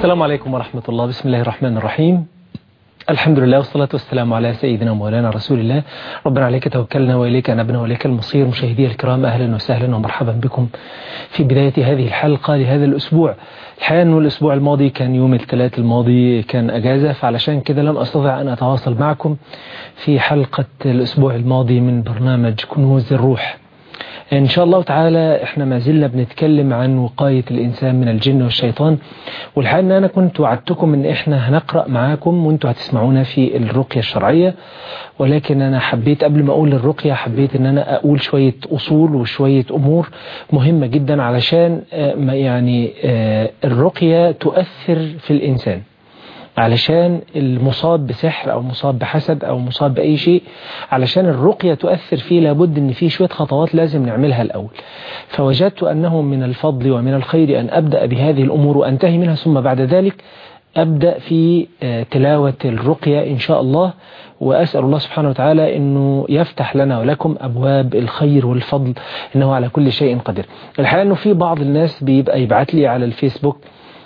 السلام عليكم ورحمة الله بسم الله الرحمن الرحيم الحمد لله والصلاة والسلام على سيدنا مولانا رسول الله ربنا عليك توكلنا وإليك نبنا وإليك المصير مشاهدي الكرام أهلا وسهلا ومرحبا بكم في بداية هذه الحلقة لهذا الأسبوع الحقيقة أنه الأسبوع الماضي كان يوم الثلاث الماضي كان أجازة فعلشان كده لم أستطع أن أتواصل معكم في حلقة الأسبوع الماضي من برنامج كنوز الروح إن شاء الله تعالى إحنا ما زلنا بنتكلم عن وقاية الإنسان من الجن والشيطان والحقيقة أن أنا كنت وعدتكم أن إحنا هنقرأ معاكم وأنتوا هتسمعونا في الرقية الشرعية ولكن أنا حبيت قبل ما أقول الرقية حبيت أن أنا أقول شوية أصول وشوية أمور مهمة جدا علشان يعني الرقية تؤثر في الإنسان علشان المصاب بسحر أو مصاب بحسد أو مصاب بأي شيء علشان الرقية تؤثر فيه لابد أن في شوية خطوات لازم نعملها الأول فوجدت أنه من الفضل ومن الخير أن أبدأ بهذه الأمور وأنتهي منها ثم بعد ذلك أبدأ في تلاوة الرقية إن شاء الله وأسأل الله سبحانه وتعالى أنه يفتح لنا ولكم أبواب الخير والفضل أنه على كل شيء قدير الحقيقة أنه في بعض الناس بيبقى يبعت لي على الفيسبوك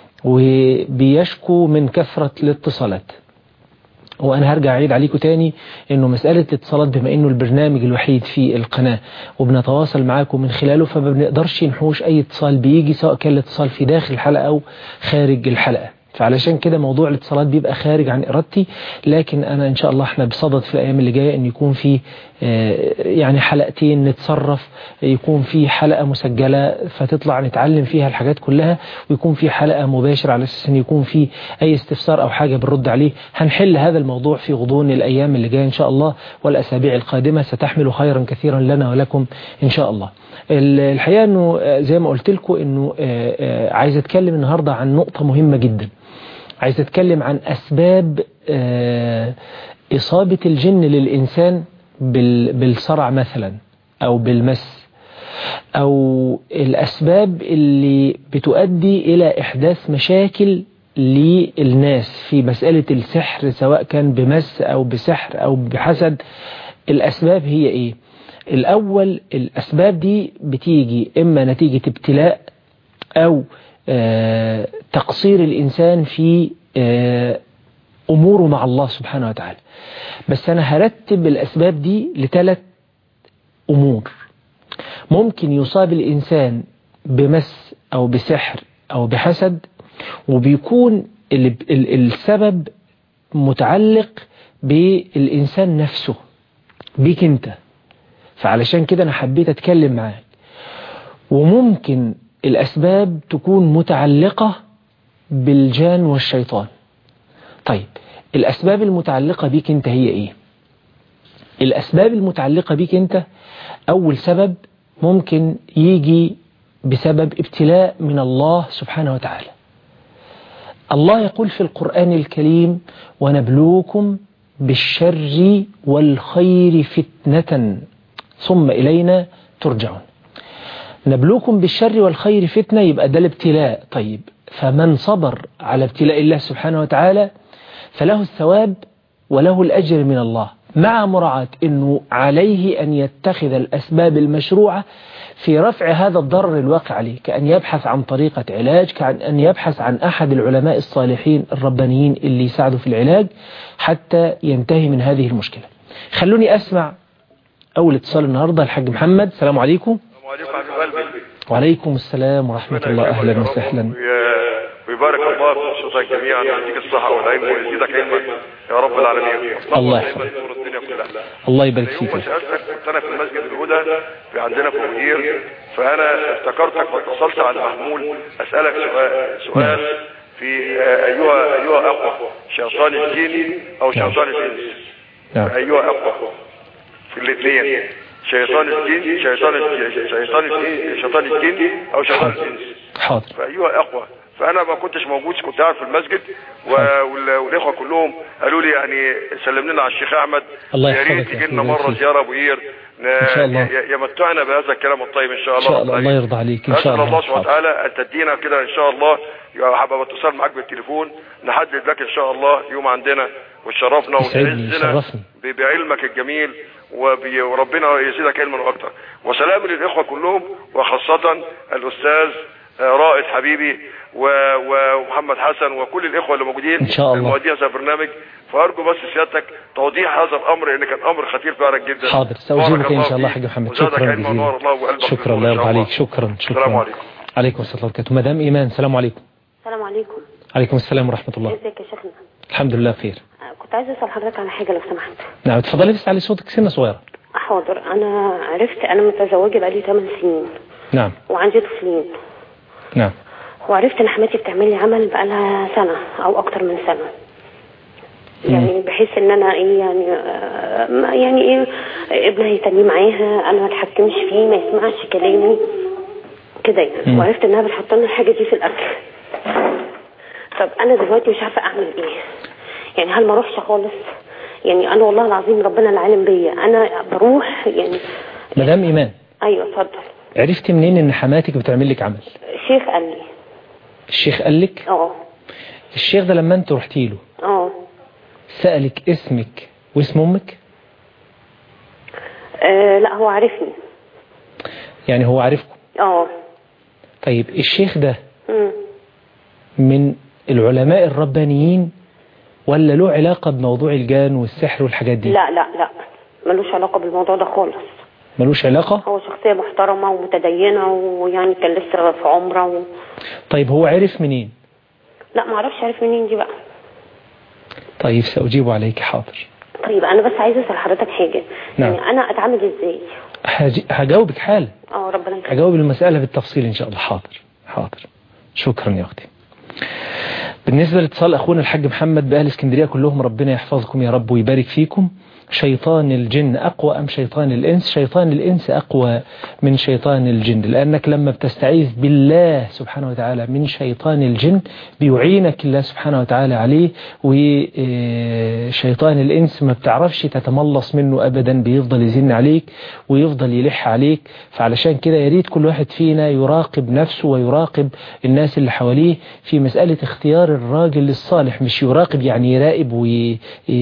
وبيشكوا من كثرة الاتصالات وأنا هرجع أعيد عليكم تاني أنه مسألة الاتصالات بما أنه البرنامج الوحيد في القناة وبنتواصل معاكم من خلاله فما بنقدرش نحوش أي اتصال بيجي سواء كان الاتصال في داخل الحلقة أو خارج الحلقة فعلشان كده موضوع الاتصالات بيبقى خارج عن إرادتي لكن أنا إن شاء الله احنا بصدد في الأيام اللي جاية أن يكون في يعني حلقتين نتصرف يكون في حلقة مسجلة فتطلع نتعلم فيها الحاجات كلها ويكون في حلقة مباشرة على أساس أن يكون في أي استفسار أو حاجة بنرد عليه هنحل هذا الموضوع في غضون الأيام اللي جاية إن شاء الله والأسابيع القادمة ستحمل خيرا كثيرا لنا ولكم إن شاء الله الحقيقة أنه زي ما قلت لكم أنه عايز أتكلم النهاردة عن نقطة مهمة جدا عايز أتكلم عن أسباب إصابة الجن للإنسان بالصرع مثلا أو بالمس أو الأسباب اللي بتؤدي إلى إحداث مشاكل للناس في مسألة السحر سواء كان بمس أو بسحر أو بحسد الأسباب هي إيه الأول الأسباب دي بتيجي إما نتيجة ابتلاء أو آه تقصير الإنسان في آه أموره مع الله سبحانه وتعالى بس أنا هرتب الأسباب دي لثلاث أمور ممكن يصاب الإنسان بمس أو بسحر أو بحسد وبيكون السبب متعلق بالإنسان نفسه بيك أنت فعلشان كده أنا حبيت أتكلم معاك وممكن الأسباب تكون متعلقة بالجان والشيطان طيب الأسباب المتعلقة بيك أنت هي إيه الأسباب المتعلقة بيك أنت أول سبب ممكن يجي بسبب ابتلاء من الله سبحانه وتعالى الله يقول في القرآن الكريم ونبلوكم بالشر والخير فتنة ثم إلينا ترجعون نبلوكم بالشر والخير فتنة يبقى ده الابتلاء طيب فمن صبر على ابتلاء الله سبحانه وتعالى فله الثواب وله الأجر من الله مع مراعاة أنه عليه أن يتخذ الأسباب المشروعة في رفع هذا الضرر الواقع عليه كأن يبحث عن طريقة علاج كأن يبحث عن أحد العلماء الصالحين الربانيين اللي يساعدوا في العلاج حتى ينتهي من هذه المشكلة خلوني أسمع أول اتصال النهاردة الحاج محمد السلام عليكم وعليكم السلام ورحمة الله أهلا وسهلا ويبارك الله في نشاطك جميعا ويديك الصحة والعلم ويزيدك علما يا رب العالمين الله يحفظك الله يبارك فيك كنت انا في المسجد الهدى في عندنا في مدير فانا افتكرتك واتصلت على محمول اسالك سؤال سؤال في ايها ايها اقوى شيطان الجن او شيطان الانس ايها اقوى في الاثنين شيطان الجن شيطان شيطان شيطان الجن او شيطان الانس حاضر فايها اقوى فانا ما كنتش موجود كنت قاعد في المسجد والاخوه كلهم قالوا لي يعني سلم لنا على الشيخ احمد الله يا ريت يحفظك تيجي لنا مره زياره ابو قير إن شاء الله. يمتعنا بهذا الكلام الطيب ان شاء الله إن شاء الله الله يرضى عليك إن شاء أسأل الله الله سبحانه وتعالى أن تدينا كده إن شاء الله حابب اتصل معاك بالتليفون نحدد لك إن شاء الله يوم عندنا وتشرفنا يسعدني، وتعزنا يشرفني. ب- بعلمك الجميل وبي- وربنا يزيدك علما واكثر وسلام للاخوه كلهم وخاصه الاستاذ رائد حبيبي و- ومحمد حسن وكل الاخوه اللي موجودين إن شاء الله. المؤدين هذا البرنامج فارجو بس سيادتك توضيح هذا الامر لان كان امر خطير فعلا جدا حاضر سأجيبك بارك إن الله شاء الله فيك. حاج محمد وزادك شكرا علما ونور الله جزيلا وقلبك شكرا نور الله إن شاء يرضى عليك الله. شكرا شكرا السلام عليكم عليكم السلام وبركاته مدام إيمان السلام عليكم السلام عليكم عليكم السلام ورحمة الله ازيك يا شيخنا الحمد لله بخير آه، كنت عايزه اسال حضرتك على حاجه لو سمحت نعم اتفضلي بس علي صوتك سنة صغيرة حاضر انا عرفت انا متزوجه بقالي 8 سنين نعم وعندي طفلين نعم وعرفت ان حماتي بتعمل لي عمل بقالها سنه او اكتر من سنه يعني بحيث ان انا ايه يعني آه، ما- يعني ايه ابنها يتنيه معاها انا ما اتحكمش فيه ما يسمعش كلامي كده يعني مم. وعرفت انها بتحط لنا الحاجه دي في الاكل طب انا دلوقتي مش عارفه اعمل ايه يعني هل ما اروحش خالص يعني انا والله العظيم ربنا العالم بيا انا بروح يعني مدام إيمان ايوه اتفضل عرفت منين إن حماتك بتعمل لك عمل شيخ قال لي الشيخ قال لك اه الشيخ ده لما انت رحتي له اه سألك اسمك واسم أمك آه، لا هو عارفني يعني هو عارفكم اه طيب الشيخ ده مم. من العلماء الربانيين ولا له علاقة بموضوع الجان والسحر والحاجات دي لا لا لا ملوش علاقه بالموضوع ده خالص ملوش علاقة هو شخصيه محترمه ومتدينه ويعني كان لسه في عمره و... طيب هو عرف منين لا ما اعرفش عارف منين دي بقى طيب سأجيب عليك حاضر طيب انا بس عايزه اسال حضرتك حاجه نعم. يعني انا اتعامل ازاي هج- هجاوبك حالا اه ربنا يخليك هجاوب المسألة بالتفصيل إن شاء الله حاضر حاضر شكرا يا أختي بالنسبة لاتصال أخونا الحاج محمد بأهل اسكندرية كلهم ربنا يحفظكم يا رب ويبارك فيكم شيطان الجن أقوى أم شيطان الإنس شيطان الإنس أقوى من شيطان الجن لأنك لما بتستعيذ بالله سبحانه وتعالى من شيطان الجن بيعينك الله سبحانه وتعالى عليه وشيطان الإنس ما بتعرفش تتملص منه أبدا بيفضل يزن عليك ويفضل يلح عليك فعلشان كده يا ريت كل واحد فينا يراقب نفسه ويراقب الناس اللي حواليه في مسألة اختيار الراجل الصالح مش يراقب يعني يراقب وي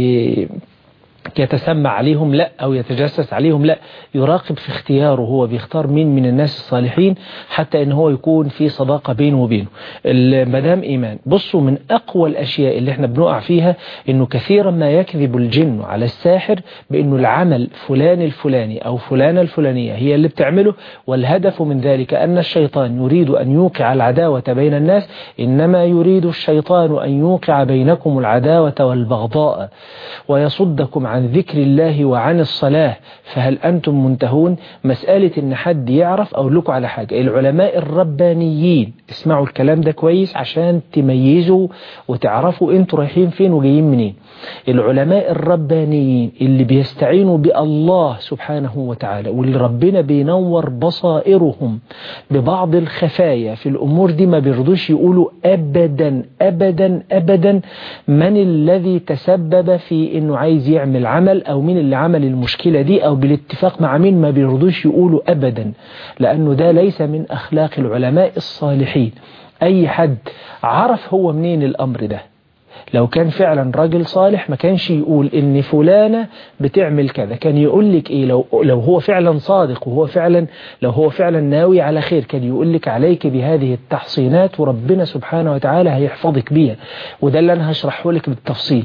يتسمع عليهم لا أو يتجسس عليهم لا يراقب في اختياره هو بيختار مين من الناس الصالحين حتى ان هو يكون في صداقة بينه وبينه المدام إيمان بصوا من أقوى الأشياء اللي احنا بنقع فيها انه كثيرا ما يكذب الجن على الساحر بانه العمل فلان الفلاني او فلانة الفلانية هي اللي بتعمله والهدف من ذلك أن الشيطان يريد أن يوقع العداوة بين الناس إنما يريد الشيطان أن يوقع بينكم العداوة والبغضاء ويصدكم عن ذكر الله وعن الصلاة فهل أنتم منتهون مسألة إن حد يعرف أو لكم على حاجة العلماء الربانيين اسمعوا الكلام ده كويس عشان تميزوا وتعرفوا انتوا رايحين فين وجايين منين العلماء الربانيين اللي بيستعينوا بالله سبحانه وتعالى واللي ربنا بينور بصائرهم ببعض الخفايا في الأمور دي ما بيرضوش يقولوا أبدا أبدا أبدا من الذي تسبب في إنه عايز يعمل عمل أو مين اللي عمل المشكلة دي أو بالاتفاق مع مين ما بيرضوش يقولوا أبدا لأنه ده ليس من أخلاق العلماء الصالحين أي حد عرف هو منين الأمر ده لو كان فعلا راجل صالح ما كانش يقول ان فلانة بتعمل كذا كان يقول لك ايه لو, لو هو فعلا صادق وهو فعلا لو هو فعلا ناوي على خير كان يقول لك عليك بهذه التحصينات وربنا سبحانه وتعالى هيحفظك بيها وده اللي انا هشرحه لك بالتفصيل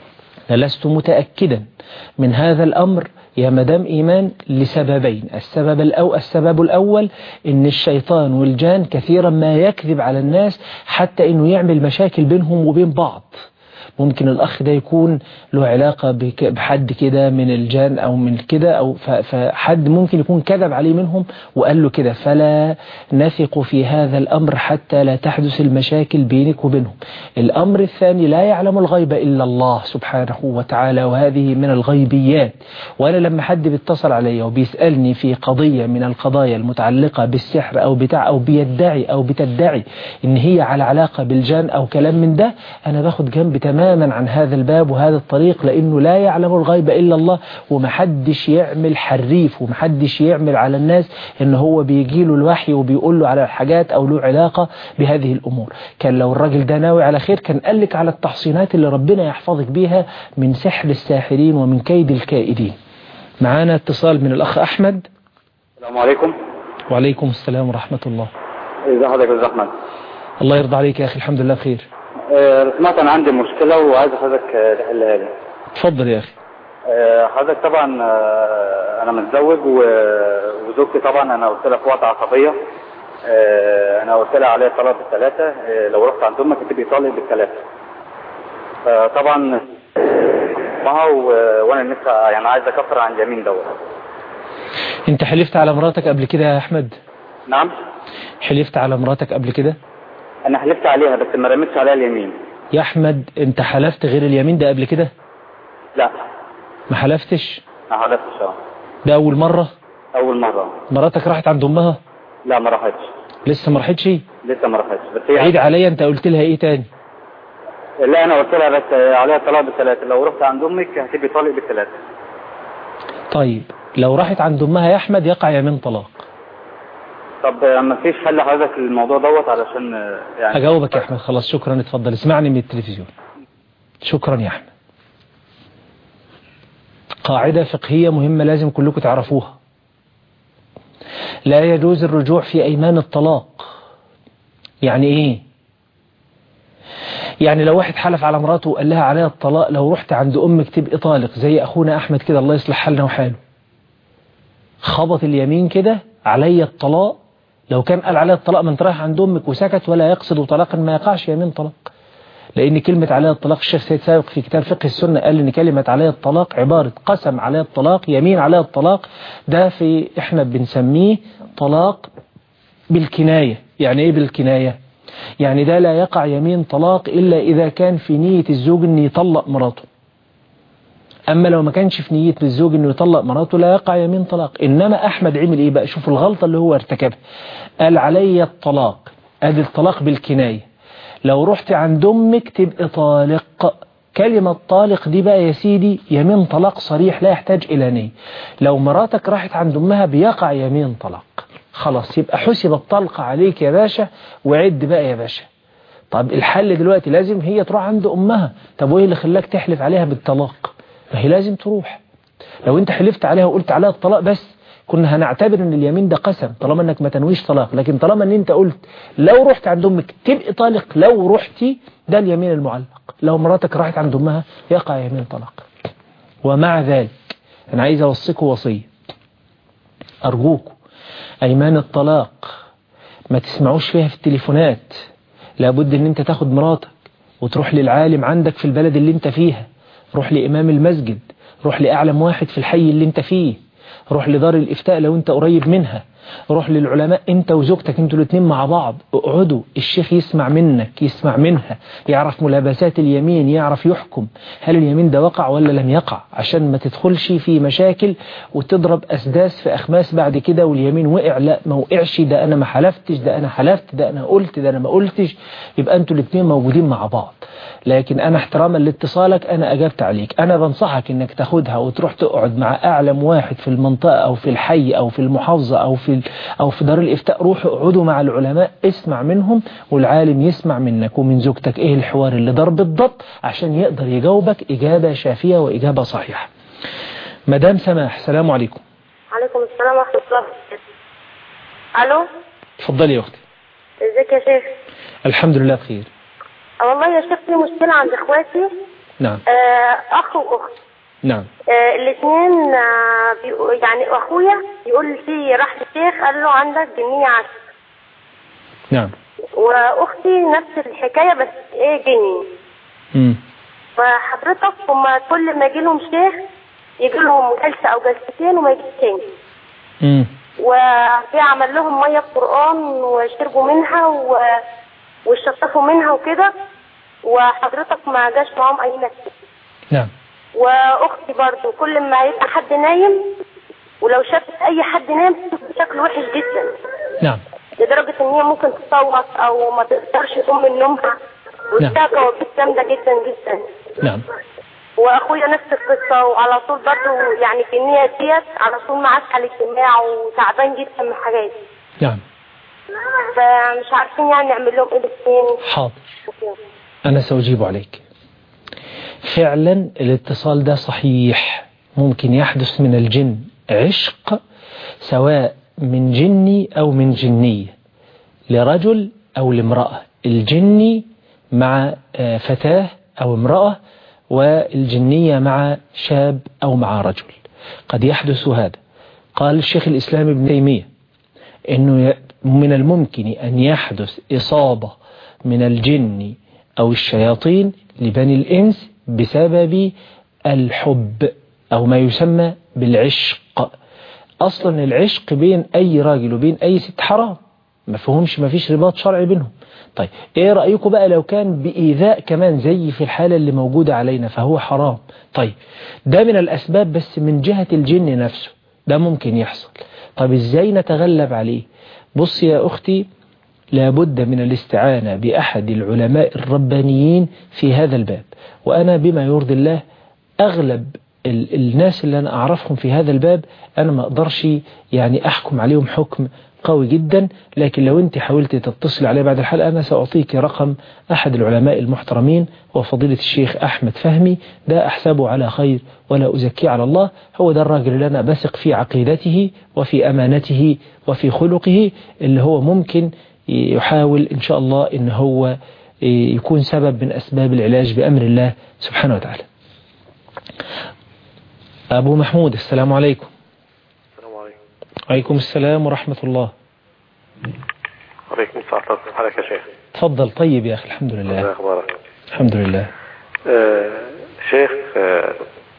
لست متأكدا من هذا الأمر يا مدام إيمان لسببين السبب الأو السبب الأول إن الشيطان والجان كثيرا ما يكذب على الناس حتى إنه يعمل مشاكل بينهم وبين بعض ممكن الأخ ده يكون له علاقة بك- بحد كده من الجان أو من كده أو ف- فحد ممكن يكون كذب عليه منهم وقال له كده فلا نثق في هذا الأمر حتى لا تحدث المشاكل بينك وبينهم الأمر الثاني لا يعلم الغيب إلا الله سبحانه وتعالى وهذه من الغيبيات وأنا لما حد بيتصل علي وبيسألني في قضية من القضايا المتعلقة بالسحر أو بتاع أو بيدعي أو بتدعي إن هي على علاقة بالجان أو كلام من ده أنا باخد جنب تماما عن هذا الباب وهذا الطريق لأنه لا يعلم الغيب إلا الله ومحدش يعمل حريف ومحدش يعمل على الناس إن هو بيجيله الوحي وبيقول له على الحاجات أو له علاقة بهذه الأمور كان لو الراجل ده ناوي على خير كان قال لك على التحصينات اللي ربنا يحفظك بيها من سحر الساحرين ومن كيد الكائدين معانا اتصال من الأخ أحمد السلام عليكم وعليكم السلام ورحمة الله ازي حضرتك يا استاذ احمد الله يرضى عليك يا أخي الحمد لله بخير آه، سمعت انا عندي مشكله وعايز حضرتك آه، تحلها لي اتفضل يا أخي آه، حضرتك طبعا آه، انا متزوج و- وزوجتي طبعا انا قلت لها في وقت عصبيه آه، انا قلت لها عليها طلاق بالثلاثه آه، لو رحت عند امك تبقي طالق بالثلاثه فطبعا معها و- وانا لسه يعني عايز اكفر عن اليمين دوت انت حلفت على مراتك قبل كده يا أحمد نعم حلفت على مراتك قبل كده انا حلفت عليها بس ما رميتش عليها اليمين يا أحمد انت حلفت غير اليمين ده قبل كده لا ما حلفتش ما حلفتش اه ده أول مرة اول مره مراتك راحت عند أمها لا ما راحتش لسه ما راحتش لسه ما راحتش بس هي عيد عليا انت قلت لها ايه تاني لا انا قلت لها بس عليها طلاق بالثلاثه لو رحت عند امك هتبقي طالق بالثلاثه طيب لو راحت عند أمها يا أحمد يقع يمين طلاق طب ما فيش حل حضرتك للموضوع دوت علشان آه، يعني أجاوبك يا أحمد خلاص شكرا اتفضل اسمعني من التلفزيون شكرا يا أحمد قاعدة فقهية مهمة لازم كلكم تعرفوها لا يجوز الرجوع في أيمان الطلاق يعني إيه يعني لو واحد حلف على مراته وقال لها عليها الطلاق لو رحت عند أمك تبقى طالق زي أخونا أحمد كده الله يصلح حالنا وحاله خبط اليمين كده علي الطلاق لو كان قال عليها الطلاق من رايح عند أمك وسكت ولا يقصد طلاقا ما يقعش يمين طلاق لأن كلمة عليها الطلاق الشيخ سيد سابق في كتاب فقه السنة قال إن كلمة عليها الطلاق عبارة قسم عليها الطلاق يمين عليها الطلاق ده في إحنا بنسميه طلاق بالكناية يعني إيه بالكناية يعني ده لا يقع يمين طلاق إلا إذا كان في نية الزوج أن يطلق مراته أما لو ما كانش في نية الزوج أنه يطلق مراته لا يقع يمين طلاق إنما أحمد عمل إيه بقى شوف الغلطة اللي هو ارتكبها قال علي الطلاق أدي الطلاق بالكناية لو رحت عند أمك تبقى طالق كلمة طالق دي بقى يا سيدي يمين طلاق صريح لا يحتاج إلى نية لو مراتك راحت عند أمها بيقع يمين طلاق خلاص يبقى حسب الطلقة عليك يا باشا وعد بقى يا باشا طب الحل دلوقتي لازم هي تروح عند أمها طب وإيه اللي خلاك تحلف عليها بالطلاق ما هي لازم تروح لو انت حلفت عليها وقلت عليها الطلاق بس كنا هنعتبر ان اليمين ده قسم طالما انك ما تنويش طلاق لكن طالما ان انت قلت لو رحت عند امك تبقى طالق لو رحتي ده اليمين المعلق لو مراتك راحت عند امها يقع يمين طلاق ومع ذلك انا عايز اوصيكم وصيه ارجوكم ايمان الطلاق ما تسمعوش فيها في التليفونات لابد ان انت تاخد مراتك وتروح للعالم عندك في البلد اللي انت فيها روح لإمام المسجد روح لأعلم واحد في الحي اللي انت فيه روح لدار الإفتاء لو انت قريب منها روح للعلماء انت وزوجتك انتوا الاثنين مع بعض اقعدوا الشيخ يسمع منك يسمع منها يعرف ملابسات اليمين يعرف يحكم هل اليمين ده وقع ولا لم يقع عشان ما تدخلش في مشاكل وتضرب أسداس في أخماس بعد كده واليمين وقع لا ما وقعش ده أنا ما حلفتش ده أنا حلفت ده أنا قلت ده أنا ما قلتش يبقى انتوا الاثنين موجودين مع بعض لكن أنا احتراما لاتصالك أنا أجبت عليك أنا بنصحك إنك تاخدها وتروح تقعد مع أعلم واحد في المنطقة أو في الحي أو في المحافظة أو في أو في دار الإفتاء روحوا اقعدوا مع العلماء اسمع منهم والعالم يسمع منك ومن زوجتك إيه الحوار اللي دار بالضبط عشان يقدر يجاوبك إجابة شافية وإجابة صحيحة مدام سماح السلام عليكم عليكم السلام ورحمة الله وبركاته ألو اتفضلي يا أختي ازيك يا شيخ الحمد لله بخير آه والله يا شيخ في مشكلة عند اخواتي نعم آه أخ وأخت نعم آه الاثنين آه بيقو- يعني أخويا يقول في راح للشيخ قال له عندك جنية عشر نعم وأختي نفس الحكاية بس إيه جني مم. فحضرتك هما كل ما يجي لهم شيخ يجي لهم جلسة أو جلستين وما يجيش تاني مم. وفي عمل لهم ميه قرآن وشربوا منها و... وشطفوا منها وكده وحضرتك ما جاش معاهم اي نتيجه نعم واختي برضو كل ما يبقى حد نايم ولو شافت اي حد نايم بشكل وحش جدا نعم لدرجه ان هي ممكن تصوت او ما تقدرش تقوم من نومها وشها كوابيس جامده جدا جدا نعم واخويا نفس القصه وعلى طول برضو يعني في النيه ديت على طول معاه على الاجتماع وتعبان جدا من الحاجات نعم فمش عارفين يعني نعمل لهم ايه الاثنين حاضر أنا سأجيب عليك فعلا الاتصال ده صحيح ممكن يحدث من الجن عشق سواء من جني أو من جنية لرجل أو لامرأة الجني مع آه، فتاة أو امرأة والجنية مع شاب أو مع رجل قد يحدث هذا قال الشيخ الإسلام ابن تيمية أنه ي- من الممكن أن يحدث إصابة من الجن أو الشياطين لبني الإنس بسبب الحب أو ما يسمى بالعشق أصلا العشق بين أي راجل وبين أي ست حرام ما فيهمش ما فيش رباط شرعي بينهم طيب ايه رأيكم بقى لو كان بإيذاء كمان زي في الحالة اللي موجودة علينا فهو حرام طيب ده من الأسباب بس من جهة الجن نفسه ده ممكن يحصل طب ازاي نتغلب عليه بص يا أختي لابد من الاستعانة بأحد العلماء الربانيين في هذا الباب وأنا بما يرضي الله أغلب ال الناس اللي أنا أعرفهم في هذا الباب أنا ما أقدرش يعني أحكم عليهم حكم قوي جدا لكن لو أنت حاولت تتصل عليه بعد الحلقة أنا سأعطيك رقم أحد العلماء المحترمين وفضيلة الشيخ أحمد فهمي ده أحسبه على خير ولا أزكيه على الله هو ده الراجل اللي أنا بثق في عقيدته وفي أمانته وفي خلقه اللي هو ممكن يحاول إن شاء الله إن هو يكون سبب من أسباب العلاج بأمر الله سبحانه وتعالى أبو محمود السلام عليكم السلام عليكم عليكم السلام ورحمة الله وعليكم السلام ورحمة الله حالك يا شيخ تفضل طيب يا أخي الحمد ازي لله اخبارك الحمد لله آه شيخ آه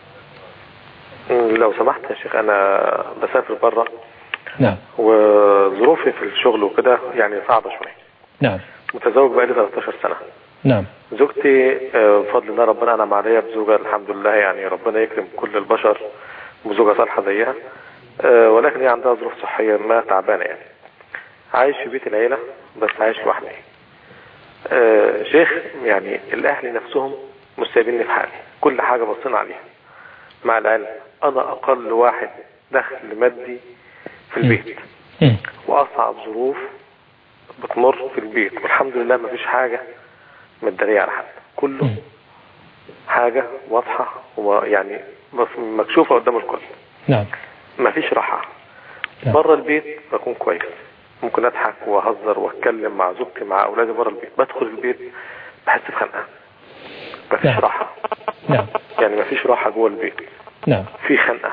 لو سمحت يا شيخ انا بسافر بره نعم وظروفي في الشغل وكده يعني صعبة شوية نعم متزوج بقالي 13 سنة نعم زوجتي آه، بفضل الله ربنا انعم عليا بزوجة الحمد لله يعني ربنا يكرم كل البشر بزوجة صالحة زيها آه، ولكن هي عندها ظروف صحية ما تعبانة يعني عايش في بيت العيلة بس عايش لوحدي آه، شيخ يعني الاهل نفسهم مش سايبيني في حالي كل حاجة بصينا عليها مع العلم انا اقل واحد دخل مادي في البيت مم. واصعب ظروف بتمر في البيت والحمد لله ما فيش حاجة متدارية على حد كله مم. حاجة واضحة ويعني مف- مكشوفة قدام الكل نعم ما فيش راحة نعم. بره البيت بكون كويس ممكن اضحك واهزر واتكلم مع زوجتي مع اولادي بره البيت بدخل البيت بحس بخنقة ما فيش نعم. راحة نعم يعني ما فيش راحة جوه البيت نعم في خنقة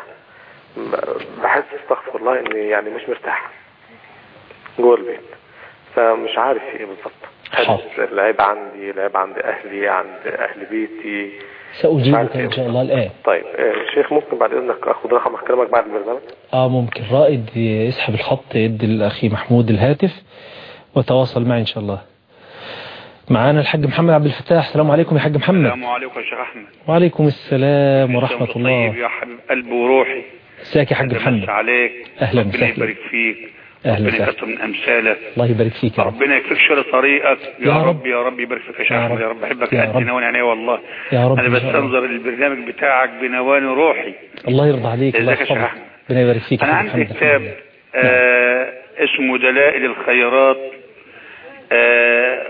م- بحس استغفر الله اني يعني مش مرتاح جوه البيت فمش عارف في ايه بالظبط حاضر. هل العيب عندي العيب عند اهلي عند اهل بيتي مش سأجيبك عارف إيه إن شاء الله الآن طيب آه، شيخ ممكن بعد اذنك اخد رقم اكلمك بعد البرنامج آه ممكن رائد يسحب الخط يدي الأخي محمود الهاتف وتواصل معي إن شاء الله معانا الحاج محمد عبد الفتاح السلام عليكم يا حاج محمد السلام عليكم يا شيخ احمد وعليكم السلام ورحمة طيب الله يا حبيب قلبي وروحي ازيك يا حاج أتمسى محمد عليك أهلا ربنا وسهلا. يبارك فيك أهلا ربنا وسهلا. يكثر من امثالك الله يبارك فيك يا رب ربنا يكفيك شر طريقك يا, يا رب. رب يا رب يبارك فيك يا شيخ يا احمد رب. يا رب بحبك يا قد رب. نواني عينيا والله يا رب انا إن شاء الله. بستنظر البرنامج بتاعك بنواني روحي الله يرضى عليك الله ازيك يا شيخ يحفظك أحمد؟ ربنا يبارك فيك يا انا حاج عندي محمد كتاب آه اسمه دلائل الخيرات آه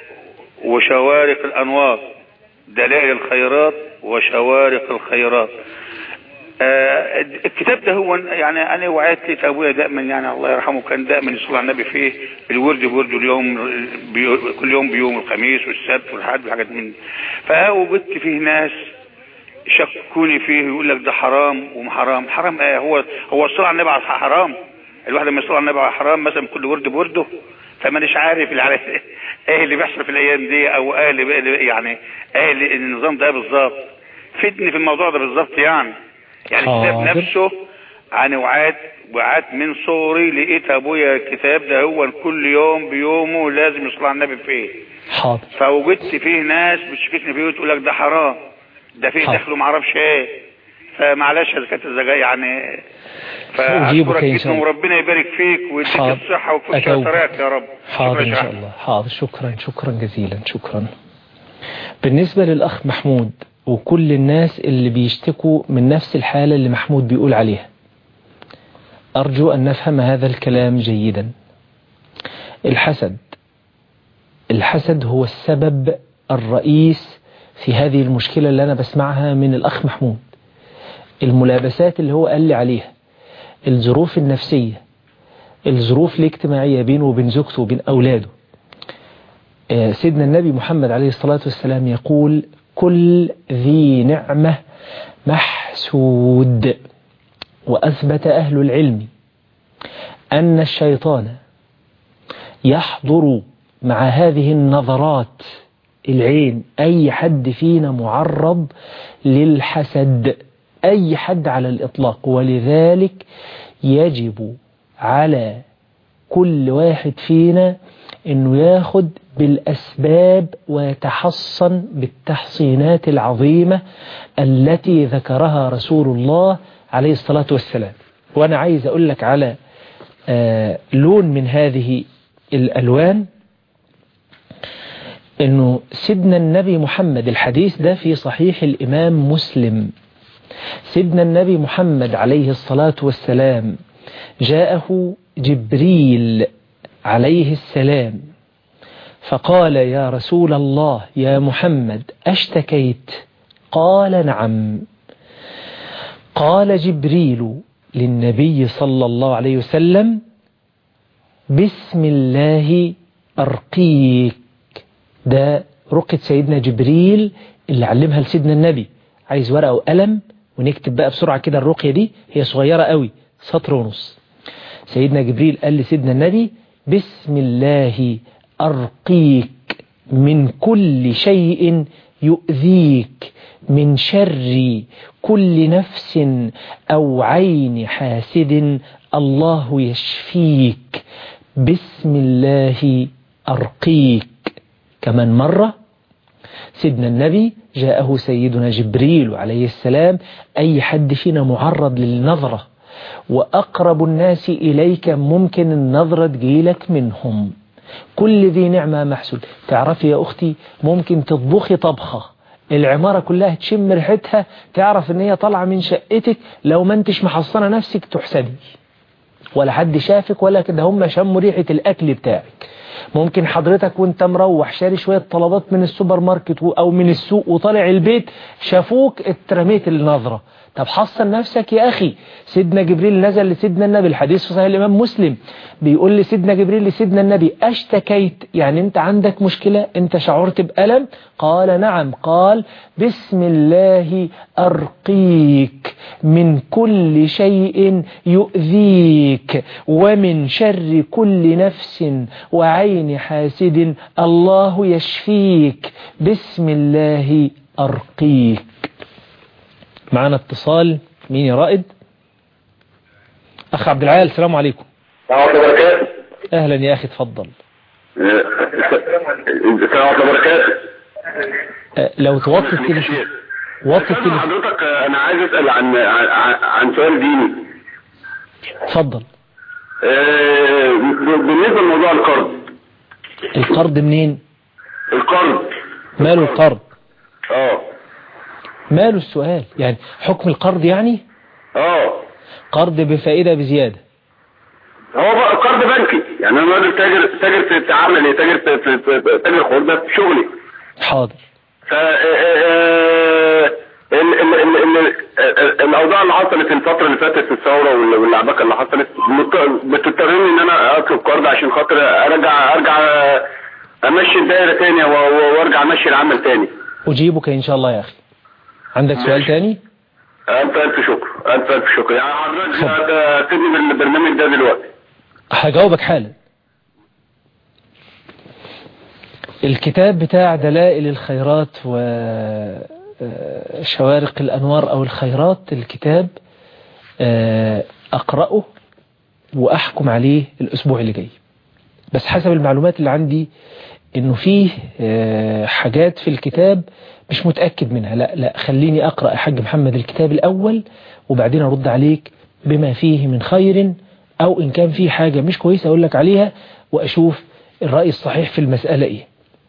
وشوارق الانوار دلائل الخيرات وشوارق الخيرات آه الكتاب ده هو يعني انا وعيت لي ابويا دائما يعني الله يرحمه كان دائما يصلي على النبي فيه الورد بورده اليوم بي كل يوم بيوم الخميس والسبت والحد وحاجات من دي فوجدت فيه ناس شكوني فيه يقول لك ده حرام وحرام حرام ايه هو هو الصلاة على النبي على حرام الواحد لما يصلي على النبي على حرام مثلا كل ورد بورده فمانيش عارف اللي على ايه اللي بيحصل في الايام دي او ايه اللي يعني ايه اللي النظام ده بالظبط فدني في الموضوع ده بالظبط يعني يعني الكتاب حاضر. نفسه انا وعات وعات من صغري لقيت ابويا الكتاب ده هو كل يوم بيومه لازم يصلي على النبي فيه حاضر فوجدت فيه ناس بتشككني فيه وتقول لك ده حرام ده فيه حاضر. دخله ما اعرفش ايه فمعلش اذا كانت الزجاجة يعني سأجيبك فاشكرك إن شاء جدا الله. وربنا يبارك فيك ويديك حاضر. الصحة وكل أتوب. طريقك يا رب حاضر شكرا إن يا شاء شيخ. الله حاضر شكرا شكرا جزيلا شكرا بالنسبة للأخ محمود وكل الناس اللي بيشتكوا من نفس الحالة اللي محمود بيقول عليها أرجو أن نفهم هذا الكلام جيدا الحسد الحسد هو السبب الرئيس في هذه المشكلة اللي أنا بسمعها من الأخ محمود الملابسات اللي هو قال لي عليها الظروف النفسية الظروف الاجتماعية بينه وبين زوجته وبين أولاده آه، سيدنا النبي محمد عليه الصلاة والسلام يقول كل ذي نعمة محسود وأثبت أهل العلم أن الشيطان يحضر مع هذه النظرات العين أي حد فينا معرض للحسد أي حد على الإطلاق ولذلك يجب على كل واحد فينا أنه ياخد بالأسباب ويتحصن بالتحصينات العظيمة التي ذكرها رسول الله عليه الصلاة والسلام وأنا عايز أقول لك على آه، لون من هذه الألوان أنه سيدنا النبي محمد الحديث ده في صحيح الإمام مسلم سيدنا النبي محمد عليه الصلاة والسلام جاءه جبريل عليه السلام فقال يا رسول الله يا محمد أشتكيت قال نعم قال جبريل للنبي صلى الله عليه وسلم بسم الله أرقيك ده رقية سيدنا جبريل اللي علمها لسيدنا النبي عايز ورقة وقلم ونكتب بقى بسرعة كده الرقية دي هي صغيرة قوي سطر ونص سيدنا جبريل قال لسيدنا النبي بسم الله أرقيك من كل شيء يؤذيك من شر كل نفس أو عين حاسد الله يشفيك بسم الله أرقيك كمان مرة سيدنا النبي جاءه سيدنا جبريل عليه السلام أي حد فينا معرض للنظرة وأقرب الناس إليك ممكن النظرة تجيلك منهم كل ذي نعمة محسود تعرفي يا أختي ممكن تطبخي طبخة العمارة كلها تشم ريحتها تعرف ان هي طالعة من شقتك لو ما انتش محصنة نفسك تحسدي ولا حد شافك ولا كده هم شموا ريحة الأكل بتاعك ممكن حضرتك وانت مروح شاري شوية طلبات من السوبر ماركت أو من السوق وطالع البيت شافوك اترميت النظرة طب حصن نفسك يا أخي سيدنا جبريل نزل لسيدنا النبي الحديث في صحيح الإمام مسلم بيقول لسيدنا جبريل لسيدنا النبي أشتكيت يعني أنت عندك مشكلة أنت شعرت بألم قال نعم قال بسم الله أرقيك من كل شيء يؤذيك ومن شر كل نفس وعين حاسد الله يشفيك بسم الله أرقيك معنا اتصال مين يا رائد أخ عبد العال السلام عليكم السلام عليكم وبركاته أهلا يا أخي تفضل السلام عليكم وبركاته أه، لو توطي التليفون وطي استاذ التليفون حضرتك آه، انا عايز اسال عن عن, عن سؤال ديني اتفضل آه، بالنسبه لموضوع القرض القرض منين القرض ماله القرض اه ماله السؤال يعني حكم القرض يعني اه قرض بفائدة بزيادة هو بقى قرض بنكي يعني انا راجل تاجر تاجر في في عمل ايه تاجر في في- في- تاجر خردة في شغلي حاضر ف آه، ال- ال- ال- ال- ال- الاوضاع اللي حصلت الفتره اللي فاتت في الثوره وال- واللعبكه اللي حصلت مضط- بتضطرني ان انا اطلب قرض عشان خاطر ارجع ارجع امشي الدايره تاني و- و- وارجع امشي العمل تاني أجيبك إن شاء الله يا أخي عندك سؤال تاني الف الف شكر الف الف شكر يعني حضرتك تبني بالبرنامج ده دلوقتي هجاوبك حالا الكتاب بتاع دلائل الخيرات وشوارق الأنوار أو الخيرات الكتاب آه، أقرأه وأحكم عليه الأسبوع اللي جاي بس حسب المعلومات اللي عندي إنه فيه آه، حاجات في الكتاب مش متأكد منها لا لا خليني أقرأ يا حاج محمد الكتاب الأول وبعدين أرد عليك بما فيه من خير أو إن كان فيه حاجة مش كويسة أقول لك عليها وأشوف الرأي الصحيح في المسألة إيه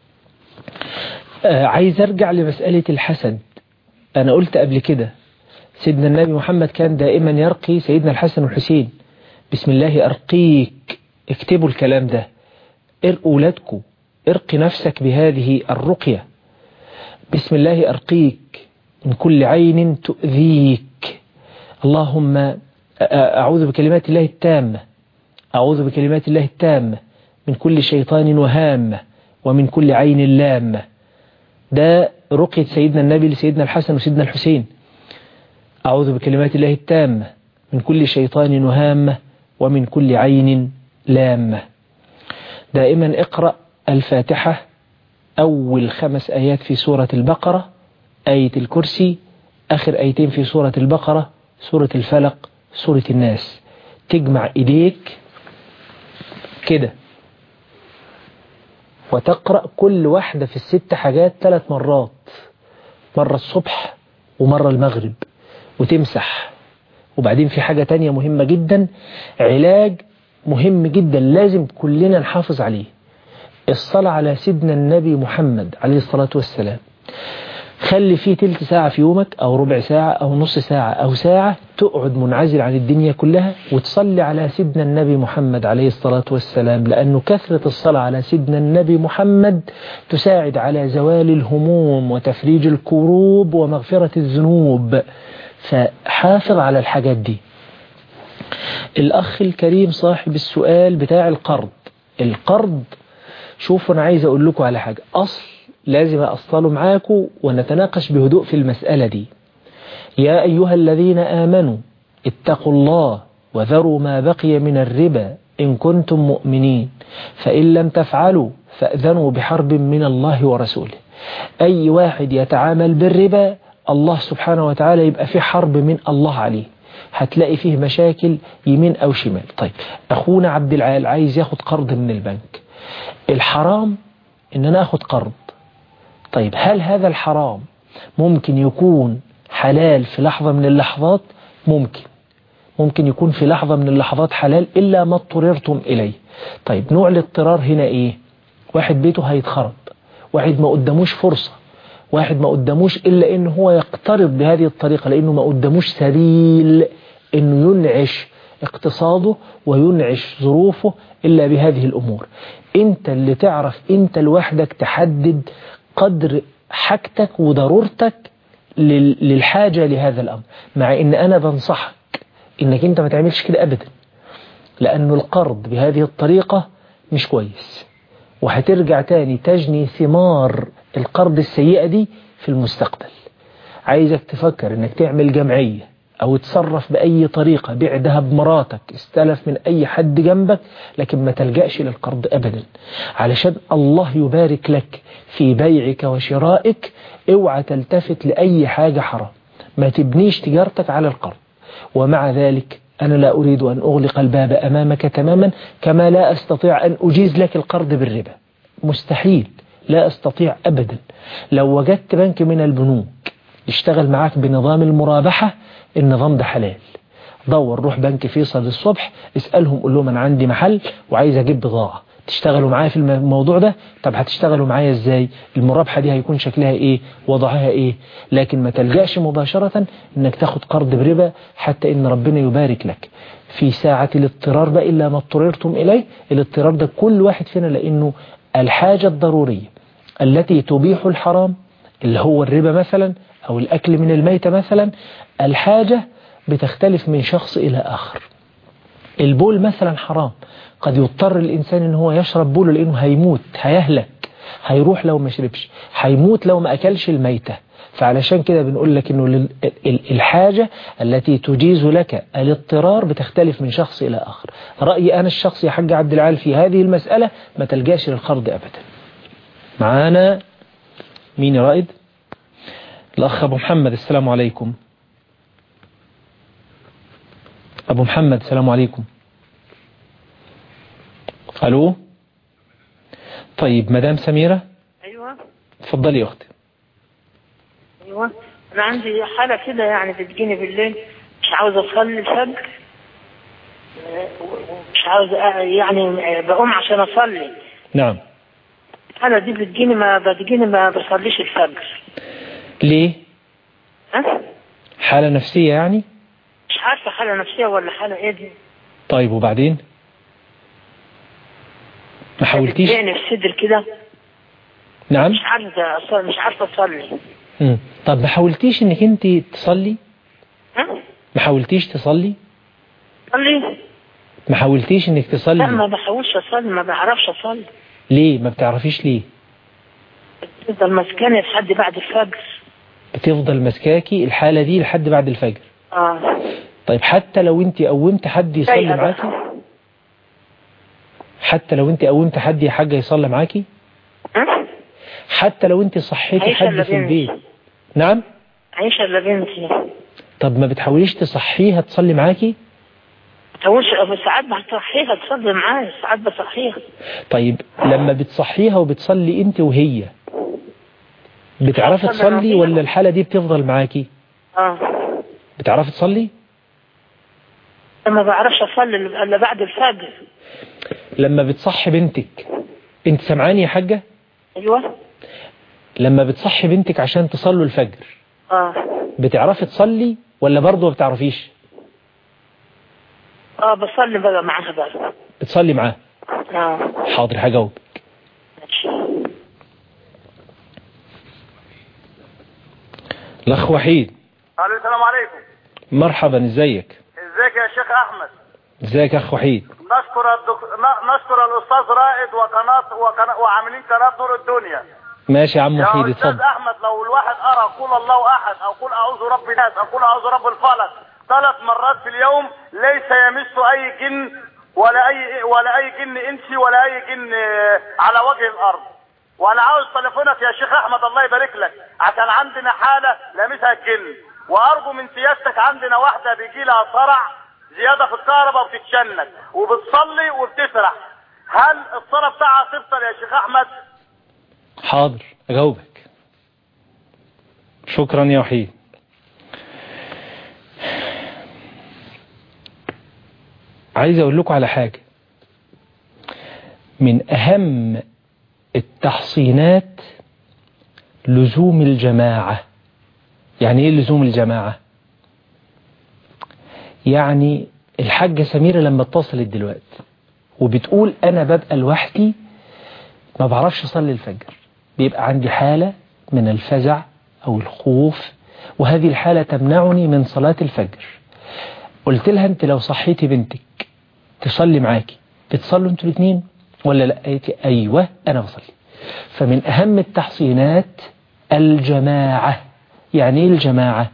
آه، عايز أرجع لمسألة الحسد أنا قلت قبل كده سيدنا النبي محمد كان دائما يرقي سيدنا الحسن والحسين بسم الله أرقيك اكتبوا الكلام ده ارقوا ولادكم ارقي نفسك بهذه الرقية بسم الله أرقيك من كل عين تؤذيك اللهم أ- أعوذ بكلمات الله التامة أعوذ بكلمات الله التامة من كل شيطان وهامة ومن كل عين لامة ده رقية سيدنا النبي لسيدنا الحسن وسيدنا الحسين أعوذ بكلمات الله التامة من كل شيطان وهامة ومن كل عين لامة دائما اقرأ الفاتحة أول خمس آيات في سورة البقرة آية الكرسي آخر آيتين في سورة البقرة سورة الفلق سورة الناس تجمع إيديك كده وتقرأ كل واحدة في الست حاجات ثلاث مرات مرة الصبح ومرة المغرب وتمسح وبعدين في حاجة تانية مهمة جدا علاج مهم جدا لازم كلنا نحافظ عليه الصلاة على سيدنا النبي محمد عليه الصلاة والسلام خلي فيه تلت ساعة في يومك أو ربع ساعة أو نص ساعة أو ساعة تقعد منعزل عن الدنيا كلها وتصلي على سيدنا النبي محمد عليه الصلاة والسلام لأنه كثرة الصلاة على سيدنا النبي محمد تساعد على زوال الهموم وتفريج الكروب ومغفرة الذنوب فحافظ على الحاجات دي الأخ الكريم صاحب السؤال بتاع القرض القرض شوفوا أنا عايز أقول لكم على حاجة أصل لازم أصله معاكم ونتناقش بهدوء في المسألة دي يا أيها الذين آمنوا اتقوا الله وذروا ما بقي من الربا إن كنتم مؤمنين فإن لم تفعلوا فأذنوا بحرب من الله ورسوله أي واحد يتعامل بالربا الله سبحانه وتعالى يبقى في حرب من الله عليه هتلاقي فيه مشاكل يمين أو شمال طيب أخونا عبد العال عايز ياخد قرض من البنك الحرام إن أنا أخد قرض طيب هل هذا الحرام ممكن يكون حلال في لحظة من اللحظات ممكن ممكن يكون في لحظة من اللحظات حلال إلا ما اضطررتم إليه طيب نوع الاضطرار هنا إيه واحد بيته هيتخرب واحد ما قدموش فرصة واحد ما قدموش إلا إن هو يقترض بهذه الطريقة لأنه ما قدموش سبيل إنه ينعش اقتصاده وينعش ظروفه إلا بهذه الأمور أنت اللي تعرف أنت لوحدك تحدد قدر حاجتك وضرورتك للحاجة لهذا الأمر مع إن أنا بنصحك إنك أنت ما تعملش كده أبدا لأنه القرض بهذه الطريقة مش كويس وهترجع تاني تجني ثمار القرض السيئة دي في المستقبل عايزك تفكر انك تعمل جمعية او تصرف بأي طريقة بيع ذهب مراتك استلف من أي حد جنبك لكن ما تلجأش للقرض أبدا علشان الله يبارك لك في بيعك وشرائك اوعى تلتفت لأي حاجة حرام ما تبنيش تجارتك على القرض ومع ذلك أنا لا أريد أن أغلق الباب أمامك تماما كما لا أستطيع أن أجيز لك القرض بالربا مستحيل لا أستطيع أبدا لو وجدت بنك من البنوك يشتغل معاك بنظام المرابحة النظام ده حلال دور روح بنك فيصل الصبح اسألهم قول لهم أنا عندي محل وعايز أجيب بضاعة تشتغلوا معايا في الموضوع ده طب هتشتغلوا معايا ازاي المرابحة دي هيكون شكلها ايه وضعها ايه لكن ما تلجأش مباشرة انك تاخد قرض بربا حتى ان ربنا يبارك لك في ساعة الاضطرار ده إلا ما اضطررتم إليه الاضطرار ده كل واحد فينا لأنه الحاجة الضرورية التي تبيح الحرام اللي هو الربا مثلا أو الأكل من الميتة مثلا الحاجة بتختلف من شخص إلى آخر البول مثلا حرام قد يضطر الإنسان إن هو يشرب بوله لأنه هيموت هيهلك هيروح لو ما شربش هيموت لو ما أكلش الميتة فعلشان كده بنقول لك إنه الحاجة التي تجيز لك الاضطرار بتختلف من شخص إلى آخر رأيي أنا الشخصي يا حاج عبد العال في هذه المسألة ما تلجاش للقرض أبدا معانا مين رائد الأخ أبو محمد السلام عليكم أبو محمد السلام عليكم ألو طيب مدام سميرة ايوه اتفضلي يا أختي ايوه انا عندي حاله كده يعني بتجيني بالليل مش عاوز اصلي الفجر آه، ومش عاوز آه، يعني آه، بقوم عشان اصلي نعم الحاله دي بتجيني ما بتجيني ما بصليش الفجر ليه ها حالة نفسية يعني مش عارفه حاله نفسيه ولا حاله ايه دي طيب وبعدين ما حاولتيش بتجيني في صدر كده نعم مش عارفه أصلي مش عارفه اصلي مم. طب ما حاولتيش انك انت تصلي ها ما حاولتيش تصلي صلي ما حاولتيش انك لا ما تصلي بحاولش اصلي ما بعرفش اصلي ليه ما بتعرفيش ليه تفضل مسكاني لحد بعد الفجر بتفضل ماسكاكي الحالة دي لحد بعد الفجر اه طيب حتى لو انت قومت حد يصلي سيئة معاكي بقى. حتى لو انت قومت حد يا حاجة يصلي معاكي ها؟ حتى لو انت صحيتي عايشة حد إلا في بنتي. البيت نعم عايشة الا بنتي طب ما بتحاوليش تصحيها تصلي معاكي بحاولش ساعات بصحيها تصلي معايا ساعات بصحيها طيب لما بتصحيها وبتصلي انت وهي بتعرفي بتصلي تصلي معاكي؟ ولا الحالة دي بتفضل معاكي اه بتعرفي تصلي ما بعرفش اصلي الا بعد الفجر لما بتصحي بنتك انت سمعاني يا حاجة ايوه لما بتصحي بنتك عشان تصلوا الفجر اه بتعرفي تصلي ولا برضه ما بتعرفيش اه بصلي بقى معاها بقى بتصلي معاه اه حاضر هجاوبك ماشي. الاخ وحيد الو السلام عليكم مرحبا ازيك ازيك يا شيخ احمد ازيك يا اخ وحيد نشكر الدك... ن- نشكر الاستاذ رائد وقناه وقناه وعاملين قناه نور الدنيا ماشي يا عم يا وحيد استاذ اتفضل احمد لو الواحد قرا قول الله احد او قول اعوذ رب الناس او قول اعوذ رب الفلق ثلاث مرات في اليوم ليس يمس اي جن ولا اي ولا اي جن انسي ولا اي جن آه، على وجه الارض وانا عاوز تليفونك يا شيخ احمد الله يبارك لك عشان عندنا حاله لامسها الجن وارجو من سيادتك عندنا واحده بيجي لها صرع زياده في الكهرباء وبتتشنج وبتصلي وبتسرح هل الصلاه بتاعها تفطر يا شيخ احمد حاضر اجاوبك شكرا يا وحيد عايز اقول لكم على حاجة من اهم التحصينات لزوم الجماعة يعني ايه لزوم الجماعة يعني الحاجة سميرة لما اتصلت دلوقتي وبتقول انا ببقى لوحدي ما بعرفش اصلي الفجر بيبقى عندي حالة من الفزع او الخوف وهذه الحالة تمنعني من صلاة الفجر قلت لها انت لو صحيتي بنتك تصلي معاكي بتصلوا انتوا الاثنين ولا لا قالت لي ايوه انا بصلي فمن اهم التحصينات الجماعة يعني ايه الجماعة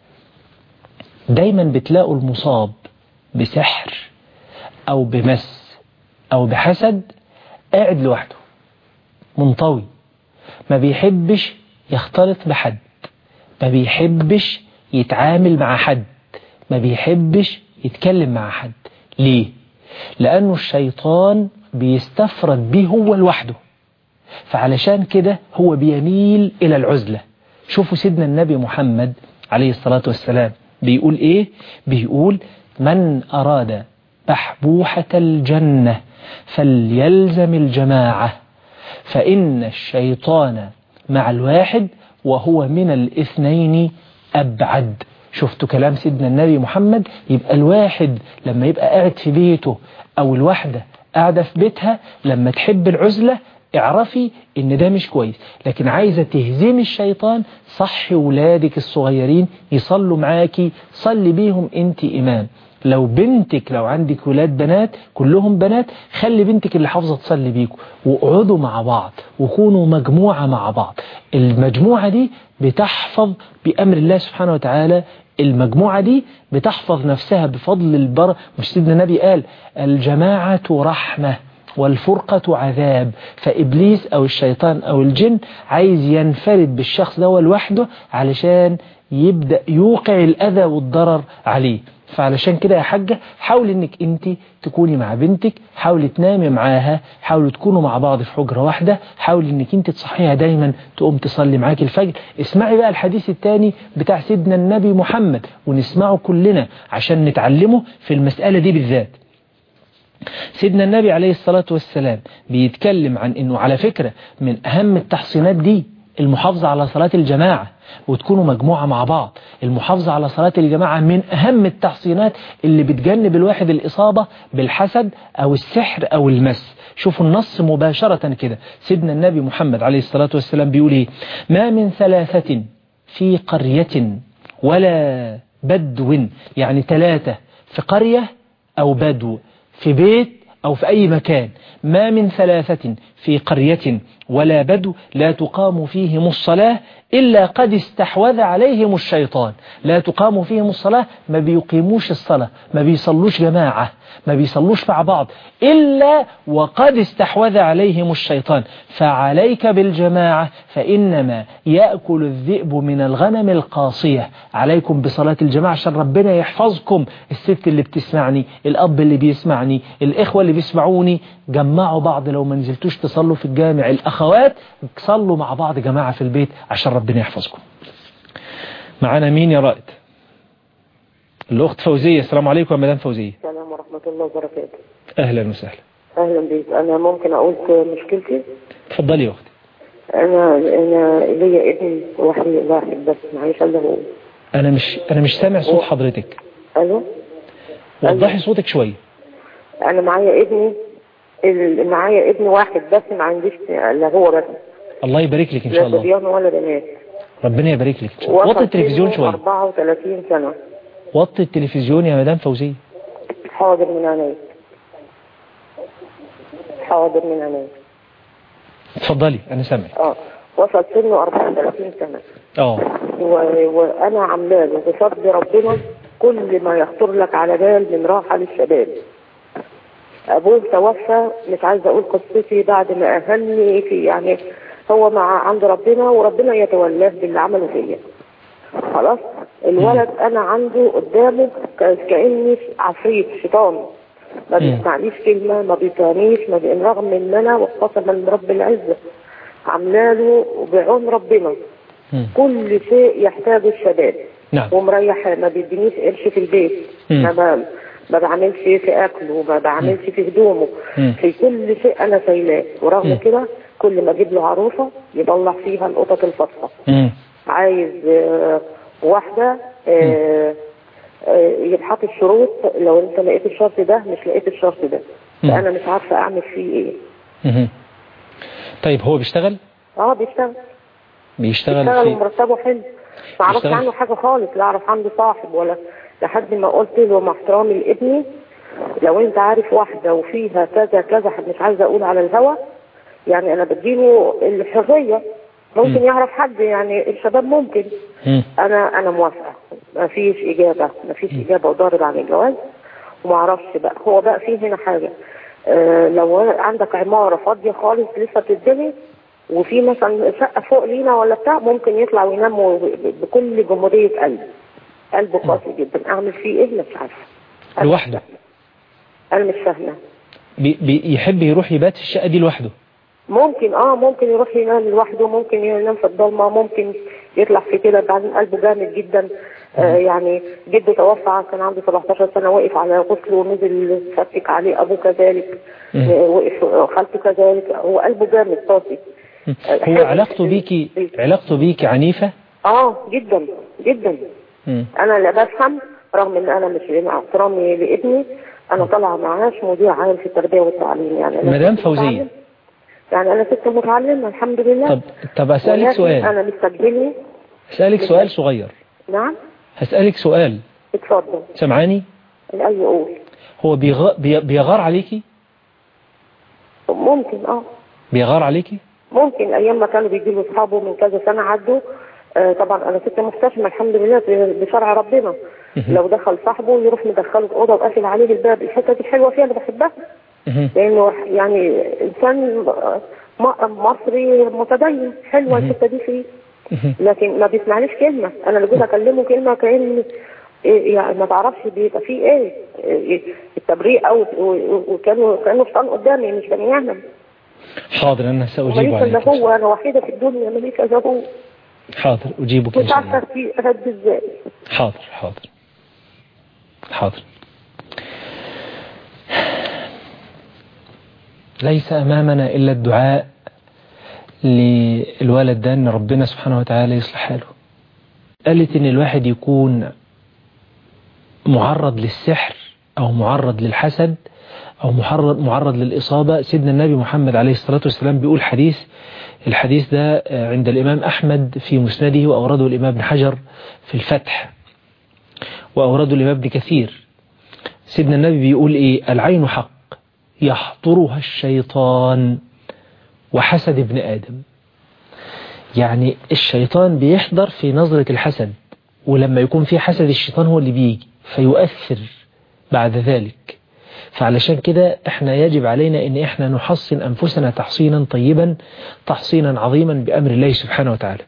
دايما بتلاقوا المصاب بسحر او بمس او بحسد قاعد لوحده منطوي ما بيحبش يختلط بحد ما بيحبش يتعامل مع حد ما بيحبش يتكلم مع حد ليه لأنه الشيطان بيستفرد به هو لوحده فعلشان كده هو بيميل إلى العزلة شوفوا سيدنا النبي محمد عليه الصلاة والسلام بيقول إيه بيقول من أراد بحبوحة الجنة فليلزم الجماعة فإن الشيطان مع الواحد وهو من الاثنين أبعد شفتوا كلام سيدنا النبي محمد يبقى الواحد لما يبقى قاعد في بيته أو الواحدة قاعدة في بيتها لما تحب العزلة اعرفي ان ده مش كويس لكن عايزة تهزمي الشيطان صحي ولادك الصغيرين يصلوا معاكي صلي بيهم انت امام لو بنتك لو عندك ولاد بنات كلهم بنات خلي بنتك اللي حافظة تصلي بيكم واقعدوا مع بعض وكونوا مجموعة مع بعض المجموعة دي بتحفظ بأمر الله سبحانه وتعالى المجموعة دي بتحفظ نفسها بفضل البر مش سيدنا النبي قال الجماعة رحمة والفرقة عذاب فإبليس أو الشيطان أو الجن عايز ينفرد بالشخص ده لوحده علشان يبدأ يوقع الأذى والضرر عليه فعلشان كده يا حاجة حاول انك انت تكوني مع بنتك حاولي تنامي معاها حاولوا تكونوا مع بعض في حجرة واحدة حاولي انك انت تصحيها دايما تقوم تصلي معاك الفجر اسمعي بقى الحديث الثاني بتاع سيدنا النبي محمد ونسمعه كلنا عشان نتعلمه في المسألة دي بالذات سيدنا النبي عليه الصلاة والسلام بيتكلم عن انه على فكرة من اهم التحصينات دي المحافظة على صلاة الجماعة وتكونوا مجموعة مع بعض المحافظة على صلاة الجماعة من أهم التحصينات اللي بتجنب الواحد الإصابة بالحسد أو السحر أو المس شوفوا النص مباشرة كده سيدنا النبي محمد عليه الصلاة والسلام بيقول إيه ما من ثلاثة في قرية ولا بدو يعني ثلاثة في قرية أو بدو في بيت أو في أي مكان ما من ثلاثة في قرية ولا بدو لا تقام فيهم الصلاة إلا قد استحوذ عليهم الشيطان لا تقام فيهم الصلاة ما بيقيموش الصلاة ما بيصلوش جماعة ما بيصلوش مع بعض إلا وقد استحوذ عليهم الشيطان فعليك بالجماعة فإنما يأكل الذئب من الغنم القاصية عليكم بصلاة الجماعة عشان ربنا يحفظكم الست اللي بتسمعني الأب اللي بيسمعني الإخوة اللي بيسمعوني جمعوا بعض لو ما نزلتوش تصلوا في الجامع الأخوات صلوا مع بعض جماعة في البيت عشان ربنا يحفظكم معانا مين يا رائد الأخت فوزية السلام عليكم يا مدام فوزية السلام ورحمة الله وبركاته أهلا وسهلا أهلا بيك أنا ممكن أقول مشكلتي اتفضلي يا أختي أنا أنا ليا ابن واحد واحد بس معيش إلا هو أنا مش أنا مش سامع صوت حضرتك ألو وضحي صوتك شوية أنا معايا ابني ال- معايا ابن واحد بس ما عنديش إلا هو بس الله يبارك لك إن شاء لا الله صبيان ولا بنات ربنا يبارك لك إن شاء الله وطي التلفزيون شوية 34 سنة وطي التلفزيون يا مدام فوزية حاضر من عينيك حاضر من عينيك اتفضلي أنا سامعك اه وصل سنه 34 سنة اه و- وانا عامله له بفضل ربنا كل ما يخطر لك على بال من راحه للشباب ابوه توفى مش عايزه اقول قصتي بعد ما اهلني في يعني هو مع عند ربنا وربنا يتولاه باللي عمله فيا خلاص الولد انا عنده قدامه ك- كاني عفريت شيطان ما مم. بيسمعنيش كلمه ما بيطانيش ما بي- رغم ان انا وقسما من رب العزه عامله له بعون ربنا كل شيء يحتاجه الشباب نعم ومريح ما بيدينيش قرش في البيت مم. ما ب- ما بعملش في اكله ما بعملش في هدومه مم. في كل شيء انا شايلاه ورغم مم. كده كل ما اجيب له عروسه يطلع فيها القطط الفاصله مم. عايز آه، واحده آه، آه، يبحث الشروط لو انت لقيت الشرط ده مش لقيت الشرط ده مم. فانا مش عارفه اعمل فيه ايه مهم. طيب هو بيشتغل اه بيشتغل بيشتغل بيشتغل في ومرتبه حلو ما اعرفش بيشتغل؟ عنه حاجه خالص لا اعرف عنده صاحب ولا لحد ما قلت له مع احترامي لابني لو انت عارف واحده وفيها كذا كذا مش عايزه اقول على الهوا يعني انا بديله الحريه ممكن مم. يعرف حد يعني الشباب ممكن مم. انا انا موافقه ما فيش اجابه ما فيش اجابه وضارب عن الجواز وما اعرفش بقى هو بقى في هنا حاجه آه لو عندك عماره فاضيه خالص لسه بتتبني وفي مثلا شقه فوق لينا ولا بتاع ممكن يطلع وينام و- ب- بكل جموديه قلب قلبه قاسي جدا اعمل فيه ايه مش عارفه لوحده انا مش فاهمه بي بيحب يروح يبات في الشقة دي لوحده ممكن اه ممكن يروح ينام لوحده ممكن ينام في الضلمه ممكن يطلع في كده بعدين قلبه جامد جدا آه يعني جده توفى كان عنده 17 سنه وقف على غسله ونزل فكك عليه ابوه كذلك مم. آه وقف خالته كذلك هو قلبه جامد طاسي هو علاقته بيكي علاقته بيكي عنيفة اه جدا جدا مم. انا لا بفهم رغم ان انا مش مع احترامي لابني انا طالعه معاش مدير عام في التربيه والتعليم يعني أنا مدام ست فوزية متعلم. يعني انا ست متعلمه الحمد لله طب طب أسألك ولكن سؤال انا مستقبلني أسألك سؤال صغير نعم هسألك سؤال اتفضل سمعاني اي قول هو بيغ... بي... بيغار عليكي ممكن اه بيغار عليكي ممكن ايام ما كانوا بيجي له اصحابه من كذا سنه عدوا آه طبعا انا ست محتشمه الحمد لله ب- بشرع ربنا لو دخل صاحبه يروح مدخله الاوضه وقافل عليه الباب الحته دي حلوه فيها انا بحبها لانه يعني انسان م- مصري متدين حلوه الحته دي فيه لكن ما بيسمعنيش كلمه انا اللي جيت اكلمه كلمه كان إيه يعني ما تعرفش بيبقى فيه ايه إيه التبريء او وكانوا كانوا شيطان قدامي مش بني ادم حاضر أنا سأجيب ماليش الا عليك هو انا وحيده في الدنيا ماليش الا هو حاضر أجيبك إن مش شاء الله عارفه في ارد ازاي حاضر حاضر حاضر ليس أمامنا إلا الدعاء للولد ده أن ربنا سبحانه وتعالى يصلح حاله قالت أن الواحد يكون معرض للسحر أو معرض للحسد أو معرض, معرض للإصابة سيدنا النبي محمد عليه الصلاة والسلام بيقول حديث الحديث ده عند الإمام أحمد في مسنده وأورده الإمام ابن حجر في الفتح وأورده الإمام ابن كثير سيدنا النبي بيقول إيه العين حق يحضرها الشيطان وحسد ابن آدم يعني الشيطان بيحضر في نظرة الحسد ولما يكون في حسد الشيطان هو اللي بيجي فيؤثر بعد ذلك فعلشان كده احنا يجب علينا ان احنا نحصن انفسنا تحصينا طيبا تحصينا عظيما بامر الله سبحانه وتعالى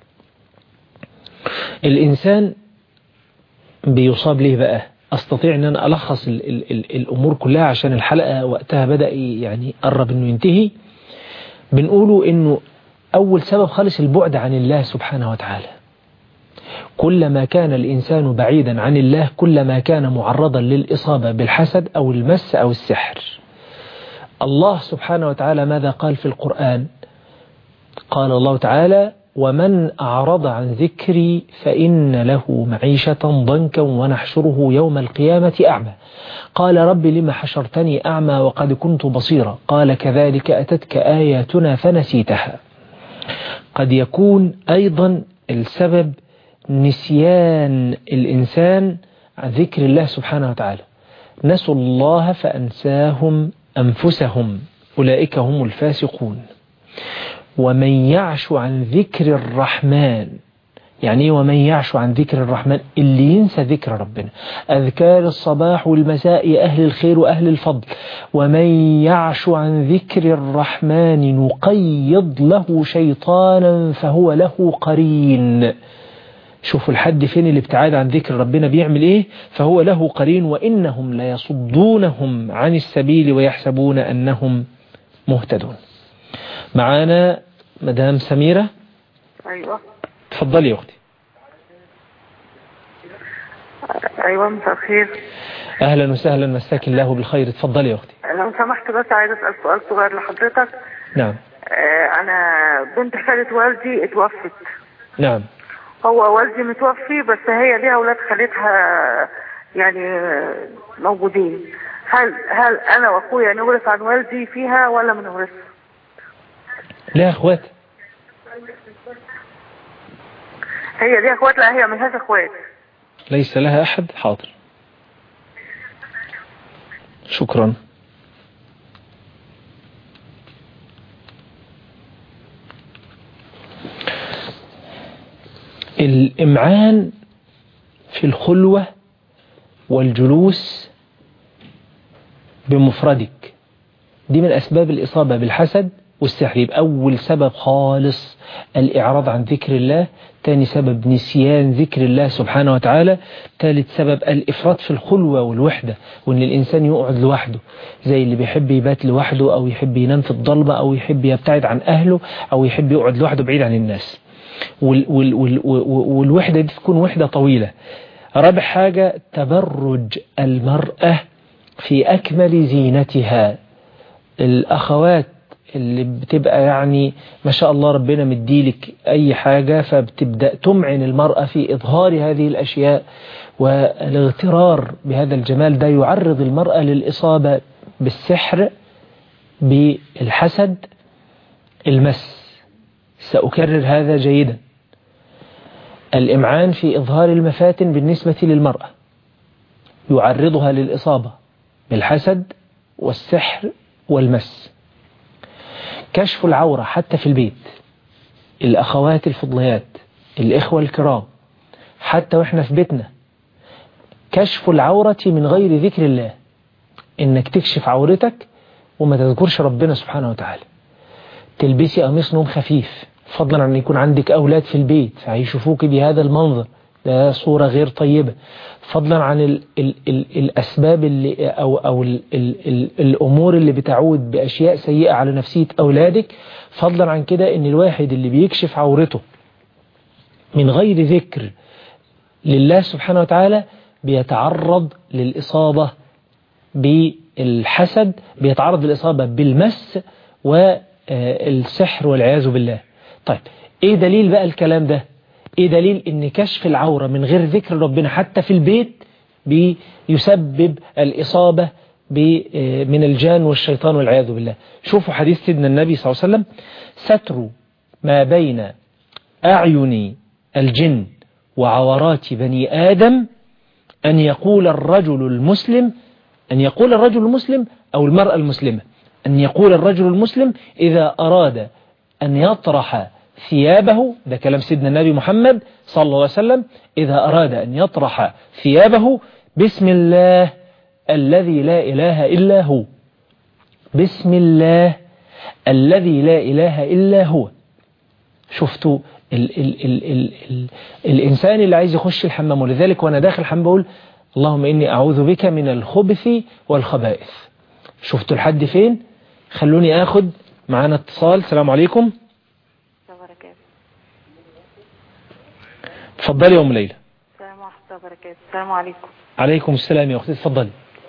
الانسان بيصاب ليه بقى استطيع ان انا الخص ال ال ال الامور كلها عشان الحلقة وقتها بدأ يعني قرب انه ينتهي بنقوله انه اول سبب خالص البعد عن الله سبحانه وتعالى كلما كان الإنسان بعيدا عن الله كلما كان معرضا للإصابة بالحسد أو المس أو السحر الله سبحانه وتعالى ماذا قال في القرآن قال الله تعالى ومن أعرض عن ذكري فإن له معيشة ضنكا ونحشره يوم القيامة أعمى قال رب لما حشرتني أعمى وقد كنت بصيرا قال كذلك أتتك آياتنا فنسيتها قد يكون أيضا السبب نسيان الإنسان عن ذكر الله سبحانه وتعالى نسوا الله فأنساهم أنفسهم أولئك هم الفاسقون ومن يعش عن ذكر الرحمن يعني ومن يعش عن ذكر الرحمن اللي ينسى ذكر ربنا أذكار الصباح والمساء أهل الخير وأهل الفضل ومن يعش عن ذكر الرحمن نقيض له شيطانا فهو له قرين شوفوا الحد فين الابتعاد عن ذكر ربنا بيعمل ايه فهو له قرين وإنهم ليصدونهم عن السبيل ويحسبون أنهم مهتدون معانا مدام سميرة ايوه تفضلي يا أختي ايوه مساء الخير أهلا وسهلا مساك الله بالخير تفضلي يا أختي لو سمحت بس عايز اسال سؤال صغير لحضرتك نعم آه، انا بنت خالة والدي اتوفت نعم هو والدي متوفي بس هي ليها اولاد خالتها يعني آه، موجودين هل هل انا واخويا نورث عن والدي فيها ولا ما نورث لها أخوات هي ليها اخوات لا هي ملهاش اخوات ليس لها أحد حاضر شكرا الإمعان في الخلوة والجلوس بمفردك دي من أسباب الإصابة بالحسد والسحر يبقى أول سبب خالص الإعراض عن ذكر الله تاني سبب نسيان ذكر الله سبحانه وتعالى ثالث سبب الإفراط في الخلوة والوحدة وإن الإنسان يقعد لوحده زي اللي بيحب يبات لوحده أو يحب ينام في الضلمة أو يحب يبتعد عن أهله أو يحب يقعد لوحده بعيد عن الناس وال وال وال والوحدة دي تكون وحدة طويلة رابع حاجة تبرج المرأة في أكمل زينتها الأخوات اللي بتبقى يعني ما شاء الله ربنا مديلك أي حاجة فبتبدأ تمعن المرأة في إظهار هذه الأشياء والاغترار بهذا الجمال ده يعرض المرأة للإصابة بالسحر بالحسد المس سأكرر هذا جيدا الإمعان في إظهار المفاتن بالنسبة للمرأة يعرضها للإصابة بالحسد والسحر والمس كشف العورة حتى في البيت الأخوات الفضليات الإخوة الكرام حتى وإحنا في بيتنا كشف العورة من غير ذكر الله إنك تكشف عورتك وما تذكرش ربنا سبحانه وتعالى تلبسي قميص نوم خفيف فضلا عن يكون عندك أولاد في البيت فهيشوفوك بهذا المنظر ده صورة غير طيبة فضلا عن ال ال ال الأسباب اللي أو, أو ال ال ال الأمور اللي بتعود بأشياء سيئة على نفسية أولادك فضلا عن كده إن الواحد اللي بيكشف عورته من غير ذكر لله سبحانه وتعالى بيتعرض للإصابة بالحسد بيتعرض للإصابة بالمس والسحر والعياذ بالله طيب ايه دليل بقى الكلام ده ايه دليل ان كشف العورة من غير ذكر ربنا حتى في البيت بيسبب الإصابة من الجان والشيطان والعياذ بالله شوفوا حديث سيدنا النبي صلى الله عليه وسلم ستر ما بين أعين الجن وعورات بني آدم أن يقول الرجل المسلم أن يقول الرجل المسلم أو المرأة المسلمة أن يقول الرجل المسلم إذا أراد أن يطرح ثيابه ده كلام سيدنا النبي محمد صلى الله عليه وسلم إذا أراد أن يطرح ثيابه بسم الله الذي لا إله إلا هو بسم الله الذي لا إله إلا هو شفتوا ال ال ال ال ال الإنسان اللي عايز يخش الحمام ولذلك وأنا داخل الحمام بقول اللهم إني أعوذ بك من الخبث والخبائث شفتوا لحد فين خلوني أخد معانا اتصال السلام عليكم اتفضلي يا أم ليلى السلام ورحمة الله وبركاته السلام عليكم عليكم السلام يا أختي اتفضلي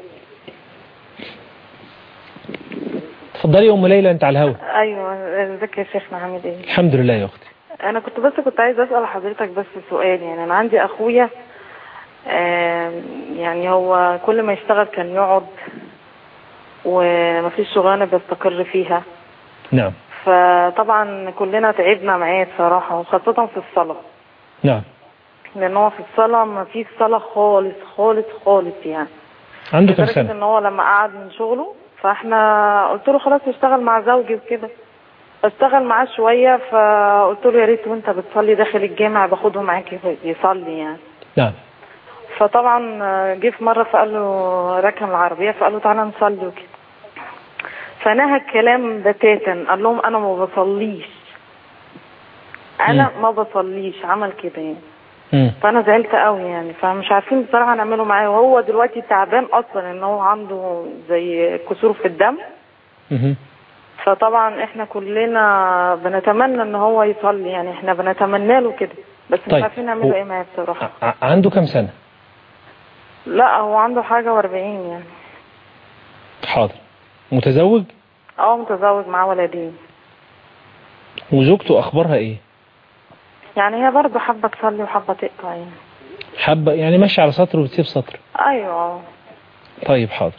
اتفضلي يا أم ليلى أنت على الهوا ايوه ازيك يا شيخنا عامل ايه الحمد لله يا أختي انا كنت بس كنت عايزه اسال حضرتك بس سؤال يعني انا عندي اخويا آم، يعني هو كل ما يشتغل كان يقعد ومفيش شغلانه بيستقر فيها نعم فطبعا كلنا تعبنا معاه بصراحه وخاصه في الصلاه نعم لان هو في الصلاه ما فيش صلاه خالص خالص خالص يعني عنده كم لدرجة سنة ان هو لما قعد من شغله فاحنا قلت له خلاص اشتغل مع زوجي وكده اشتغل معاه شوية فقلت له يا ريت وانت بتصلي داخل الجامع باخده معاك يصلي يعني نعم فطبعا جه في مرة فقال له ركن العربية فقال له تعالى نصلي وكده فنهى الكلام بتاتا قال لهم انا ما بصليش انا ما بصليش عمل كده يعني مم. فانا زعلت قوي يعني فمش عارفين بصراحه نعمله معاه وهو دلوقتي تعبان اصلا ان هو عنده زي كسور في الدم مهم. فطبعا احنا كلنا بنتمنى ان هو يصلي يعني احنا بنتمنى له كده بس مش طيب، عارفين نعمله هو- ايه معاه بصراحه ع- عنده كم سنة لا هو عنده حاجه واربعين يعني حاضر متزوج اه متزوج معاه ولدين وزوجته أخبارها إيه يعني هي برضه حابه تصلي وحابه تقطع يعني حابة يعني ماشية على سطر وبتسيب سطر ايوه اه طيب حاضر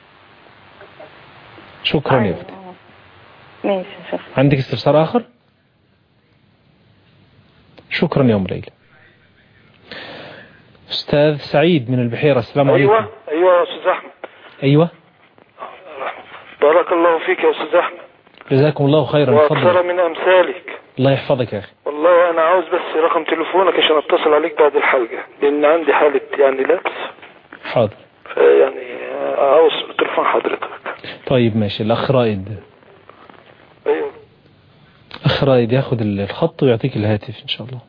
شكرا يا أختي ماشي يا شيخ عندك استفسار آخر شكرا يا أم ليلى أستاذ سعيد من البحيرة السلام عليكم ايوه ايوه يا استاذ احمد أيوة بارك الله فيك يا استاذ احمد جزاكم الله خيرا واكثر اتفضل من امثالك الله يحفظك يا أخي والله انا عاوز بس رقم تليفونك عشان اتصل عليك بعد الحلقه لان عندي حاله يعني لبس حاضر يعني عاوز تليفون حضرتك طيب ماشي الأخ رائد ايوه أخ رائد ياخد الخط ويعطيك الهاتف إن شاء الله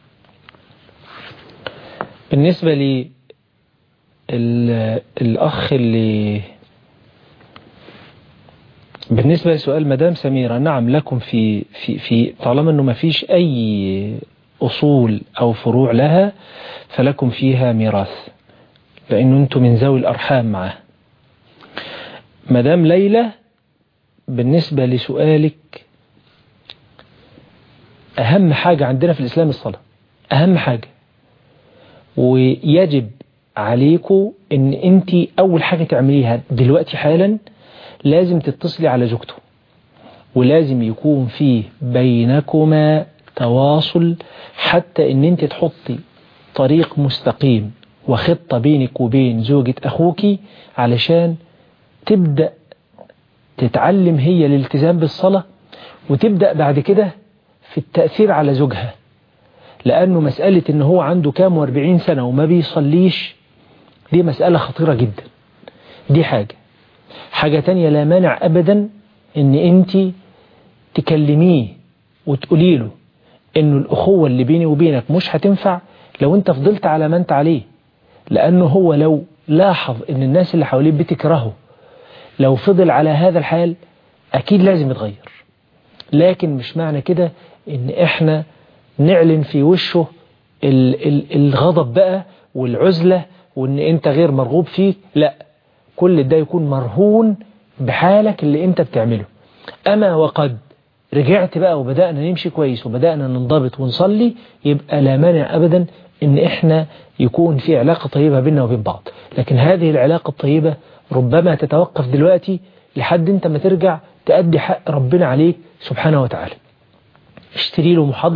بالنسبة لي ال- الأخ اللي بالنسبة لسؤال مدام سميرة نعم لكم في في في طالما انه ما فيش اي اصول او فروع لها فلكم فيها ميراث لانه انتم من ذوي الارحام معاه مدام ليلى بالنسبة لسؤالك اهم حاجة عندنا في الاسلام الصلاة اهم حاجة ويجب عليكم ان انت اول حاجة تعمليها دلوقتي حالا لازم تتصلي على زوجته ولازم يكون فيه بينكما تواصل حتى ان انت تحطي طريق مستقيم وخطة بينك وبين زوجة اخوك علشان تبدأ تتعلم هي الالتزام بالصلاة وتبدأ بعد كده في التأثير على زوجها لأنه مسألة ان هو عنده كام واربعين سنة وما بيصليش دي مسألة خطيرة جدا دي حاجة حاجة تانية لا مانع أبدا ان انت تكلميه وتقولي له انه الأخوة اللي بيني وبينك مش هتنفع لو انت فضلت على ما انت عليه لأنه هو لو لاحظ ان الناس اللي حواليه بتكرهه لو فضل على هذا الحال أكيد لازم يتغير لكن مش معنى كده ان احنا نعلن في وشه ال- ال- الغضب بقى والعزلة وان انت غير مرغوب فيك لا كل ده يكون مرهون بحالك اللي انت بتعمله اما وقد رجعت بقى وبدأنا نمشي كويس وبدأنا ننضبط ونصلي يبقى لا مانع ابدا ان احنا يكون في علاقة طيبة بيننا وبين بعض لكن هذه العلاقة الطيبة ربما تتوقف دلوقتي لحد انت ما ترجع تأدي حق ربنا عليك سبحانه وتعالى اشتري له محاضرة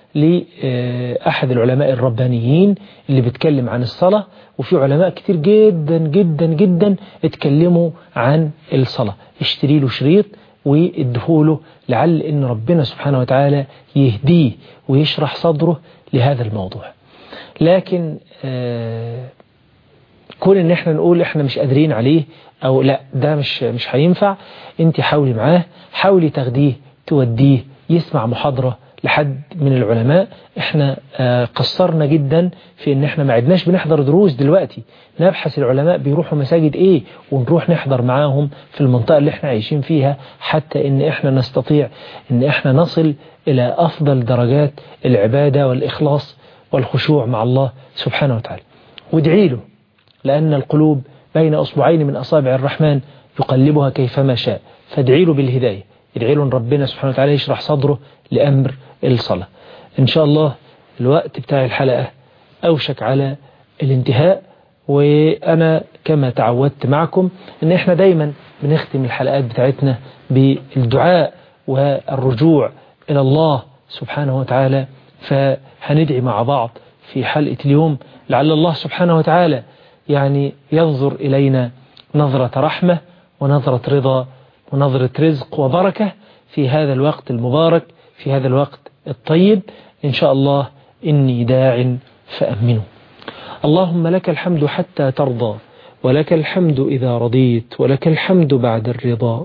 لأحد العلماء الربانيين اللي بيتكلم عن الصلاة وفي علماء كتير جدا جدا جدا اتكلموا عن الصلاة اشتري له شريط وادهوله لعل ان ربنا سبحانه وتعالى يهديه ويشرح صدره لهذا الموضوع لكن آه كون ان احنا نقول احنا مش قادرين عليه او لا ده مش مش هينفع انت حاولي معاه حاولي تاخديه توديه يسمع محاضرة لحد من العلماء احنا آه قصرنا جدا في ان احنا ما عدناش بنحضر دروس دلوقتي نبحث العلماء بيروحوا مساجد ايه ونروح نحضر معاهم في المنطقة اللي احنا عايشين فيها حتى ان احنا نستطيع ان احنا نصل الى افضل درجات العبادة والاخلاص والخشوع مع الله سبحانه وتعالى وادعي له لأن القلوب بين أصبعين من أصابع الرحمن يقلبها كيفما شاء فادعي له بالهداية ادعي له أن ربنا سبحانه وتعالى يشرح صدره لأمر الصلاة إن شاء الله الوقت بتاع الحلقة أوشك على الانتهاء وأنا كما تعودت معكم أن احنا دايما بنختم الحلقات بتاعتنا بالدعاء والرجوع إلى الله سبحانه وتعالى فهندعي مع بعض في حلقة اليوم لعل الله سبحانه وتعالى يعني ينظر إلينا نظرة رحمة ونظرة رضا ونظرة رزق وبركة في هذا الوقت المبارك في هذا الوقت الطيب إن شاء الله إني داع فأمنوا اللهم لك الحمد حتى ترضى ولك الحمد إذا رضيت ولك الحمد بعد الرضا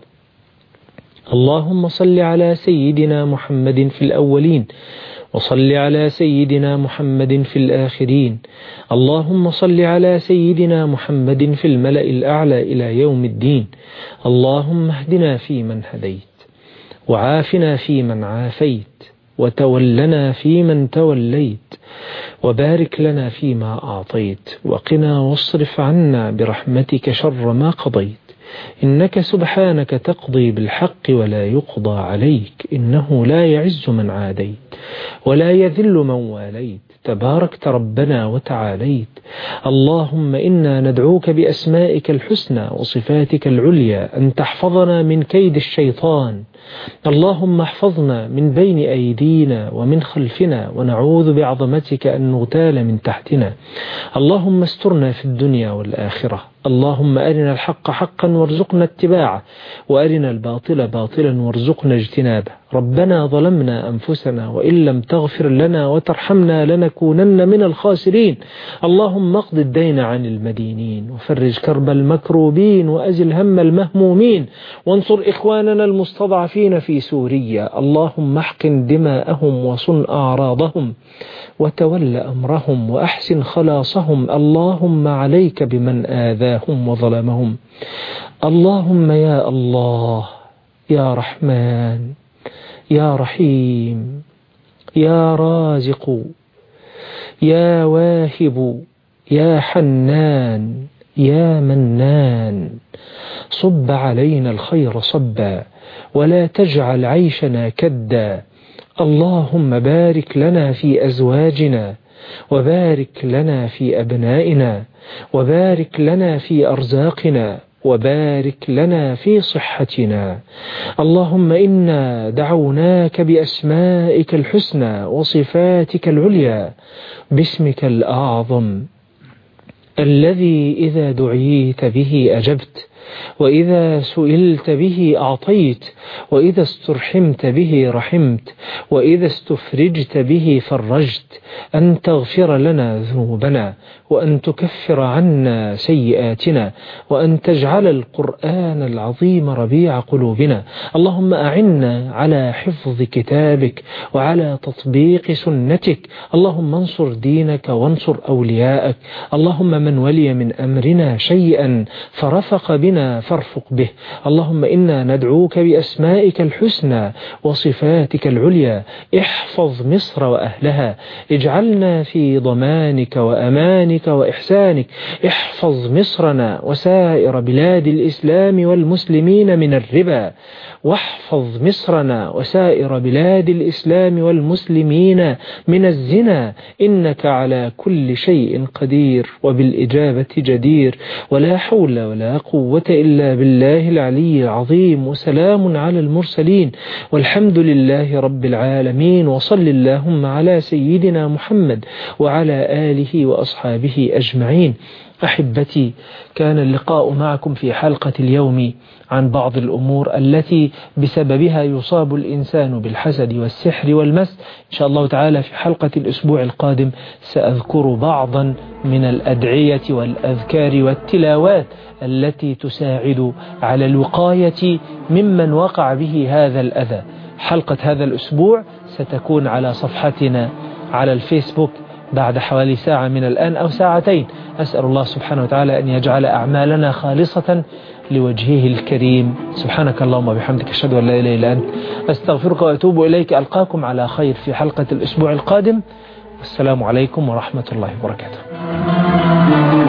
اللهم صل على سيدنا محمد في الأولين وصل على سيدنا محمد في الآخرين اللهم صل على سيدنا محمد في الملأ الأعلى إلى يوم الدين اللهم اهدنا فيمن هديت وعافنا فيمن عافيت وتولنا فيمن توليت وبارك لنا فيما أعطيت وقنا واصرف عنا برحمتك شر ما قضيت إنك سبحانك تقضي بالحق ولا يقضى عليك إنه لا يعز من عاديت ولا يذل من واليت تباركت ربنا وتعاليت اللهم إنا ندعوك بأسمائك الحسنى وصفاتك العليا أن تحفظنا من كيد الشيطان اللهم احفظنا من بين أيدينا ومن خلفنا ونعوذ بعظمتك أن نغتال من تحتنا اللهم استرنا في الدنيا والآخرة اللهم أرنا الحق حقا وارزقنا اتباعه وأرنا الباطل باطلا وارزقنا اجتنابه ربنا ظلمنا أنفسنا وإن لم تغفر لنا وترحمنا لنكونن من الخاسرين اللهم اقض الدين عن المدينين وفرج كرب المكروبين وأزل هم المهمومين وانصر إخواننا المستضعفين في سوريا اللهم احقن دماءهم وصن أعراضهم وتول أمرهم وأحسن خلاصهم اللهم عليك بمن آذاهم وظلمهم اللهم يا الله يا رحمن يا رحيم يا رازق يا واهب يا حنان يا منان صب علينا الخير صبا ولا تجعل عيشنا كدا اللهم بارك لنا في أزواجنا وبارك لنا في أبنائنا وبارك لنا في أرزاقنا وبارك لنا في صحتنا اللهم إنا دعوناك بأسمائك الحسنى وصفاتك العليا باسمك الأعظم الذي إذا دعيت به أجبت وإذا سئلت به أعطيت وإذا استرحمت به رحمت وإذا استفرجت به فرجت أن تغفر لنا ذنوبنا وأن تكفر عنا سيئاتنا وأن تجعل القرآن العظيم ربيع قلوبنا اللهم أعنا على حفظ كتابك وعلى تطبيق سنتك اللهم انصر دينك وانصر أولياءك اللهم من ولي من أمرنا شيئا فرفق بنا فارفق به اللهم إنا ندعوك بأسمائك الحسنى وصفاتك العليا احفظ مصر وأهلها اجعلنا في ضمانك وأمانك وإحسانك احفظ مصرنا وسائر بلاد الإسلام والمسلمين من الربا واحفظ مصرنا وسائر بلاد الإسلام والمسلمين من الزنا إنك على كل شيء قدير وبالإجابة جدير ولا حول ولا قوة قوة إلا بالله العلي العظيم وسلام على المرسلين والحمد لله رب العالمين وصل اللهم على سيدنا محمد وعلى آله وأصحابه أجمعين أحبتي كان اللقاء معكم في حلقة اليوم عن بعض الأمور التي بسببها يصاب الإنسان بالحسد والسحر والمس إن شاء الله تعالى في حلقة الأسبوع القادم سأذكر بعضا من الأدعية والأذكار والتلاوات التي تساعد على الوقاية ممن وقع به هذا الأذى حلقة هذا الأسبوع ستكون على صفحتنا على الفيسبوك بعد حوالي ساعة من الآن أو ساعتين أسأل الله سبحانه وتعالى أن يجعل أعمالنا خالصة لوجهه الكريم سبحانك اللهم وبحمدك أشهد أن لا إله إلا أنت أستغفرك وأتوب إليك ألقاكم على خير في حلقة الأسبوع القادم والسلام عليكم ورحمة الله وبركاته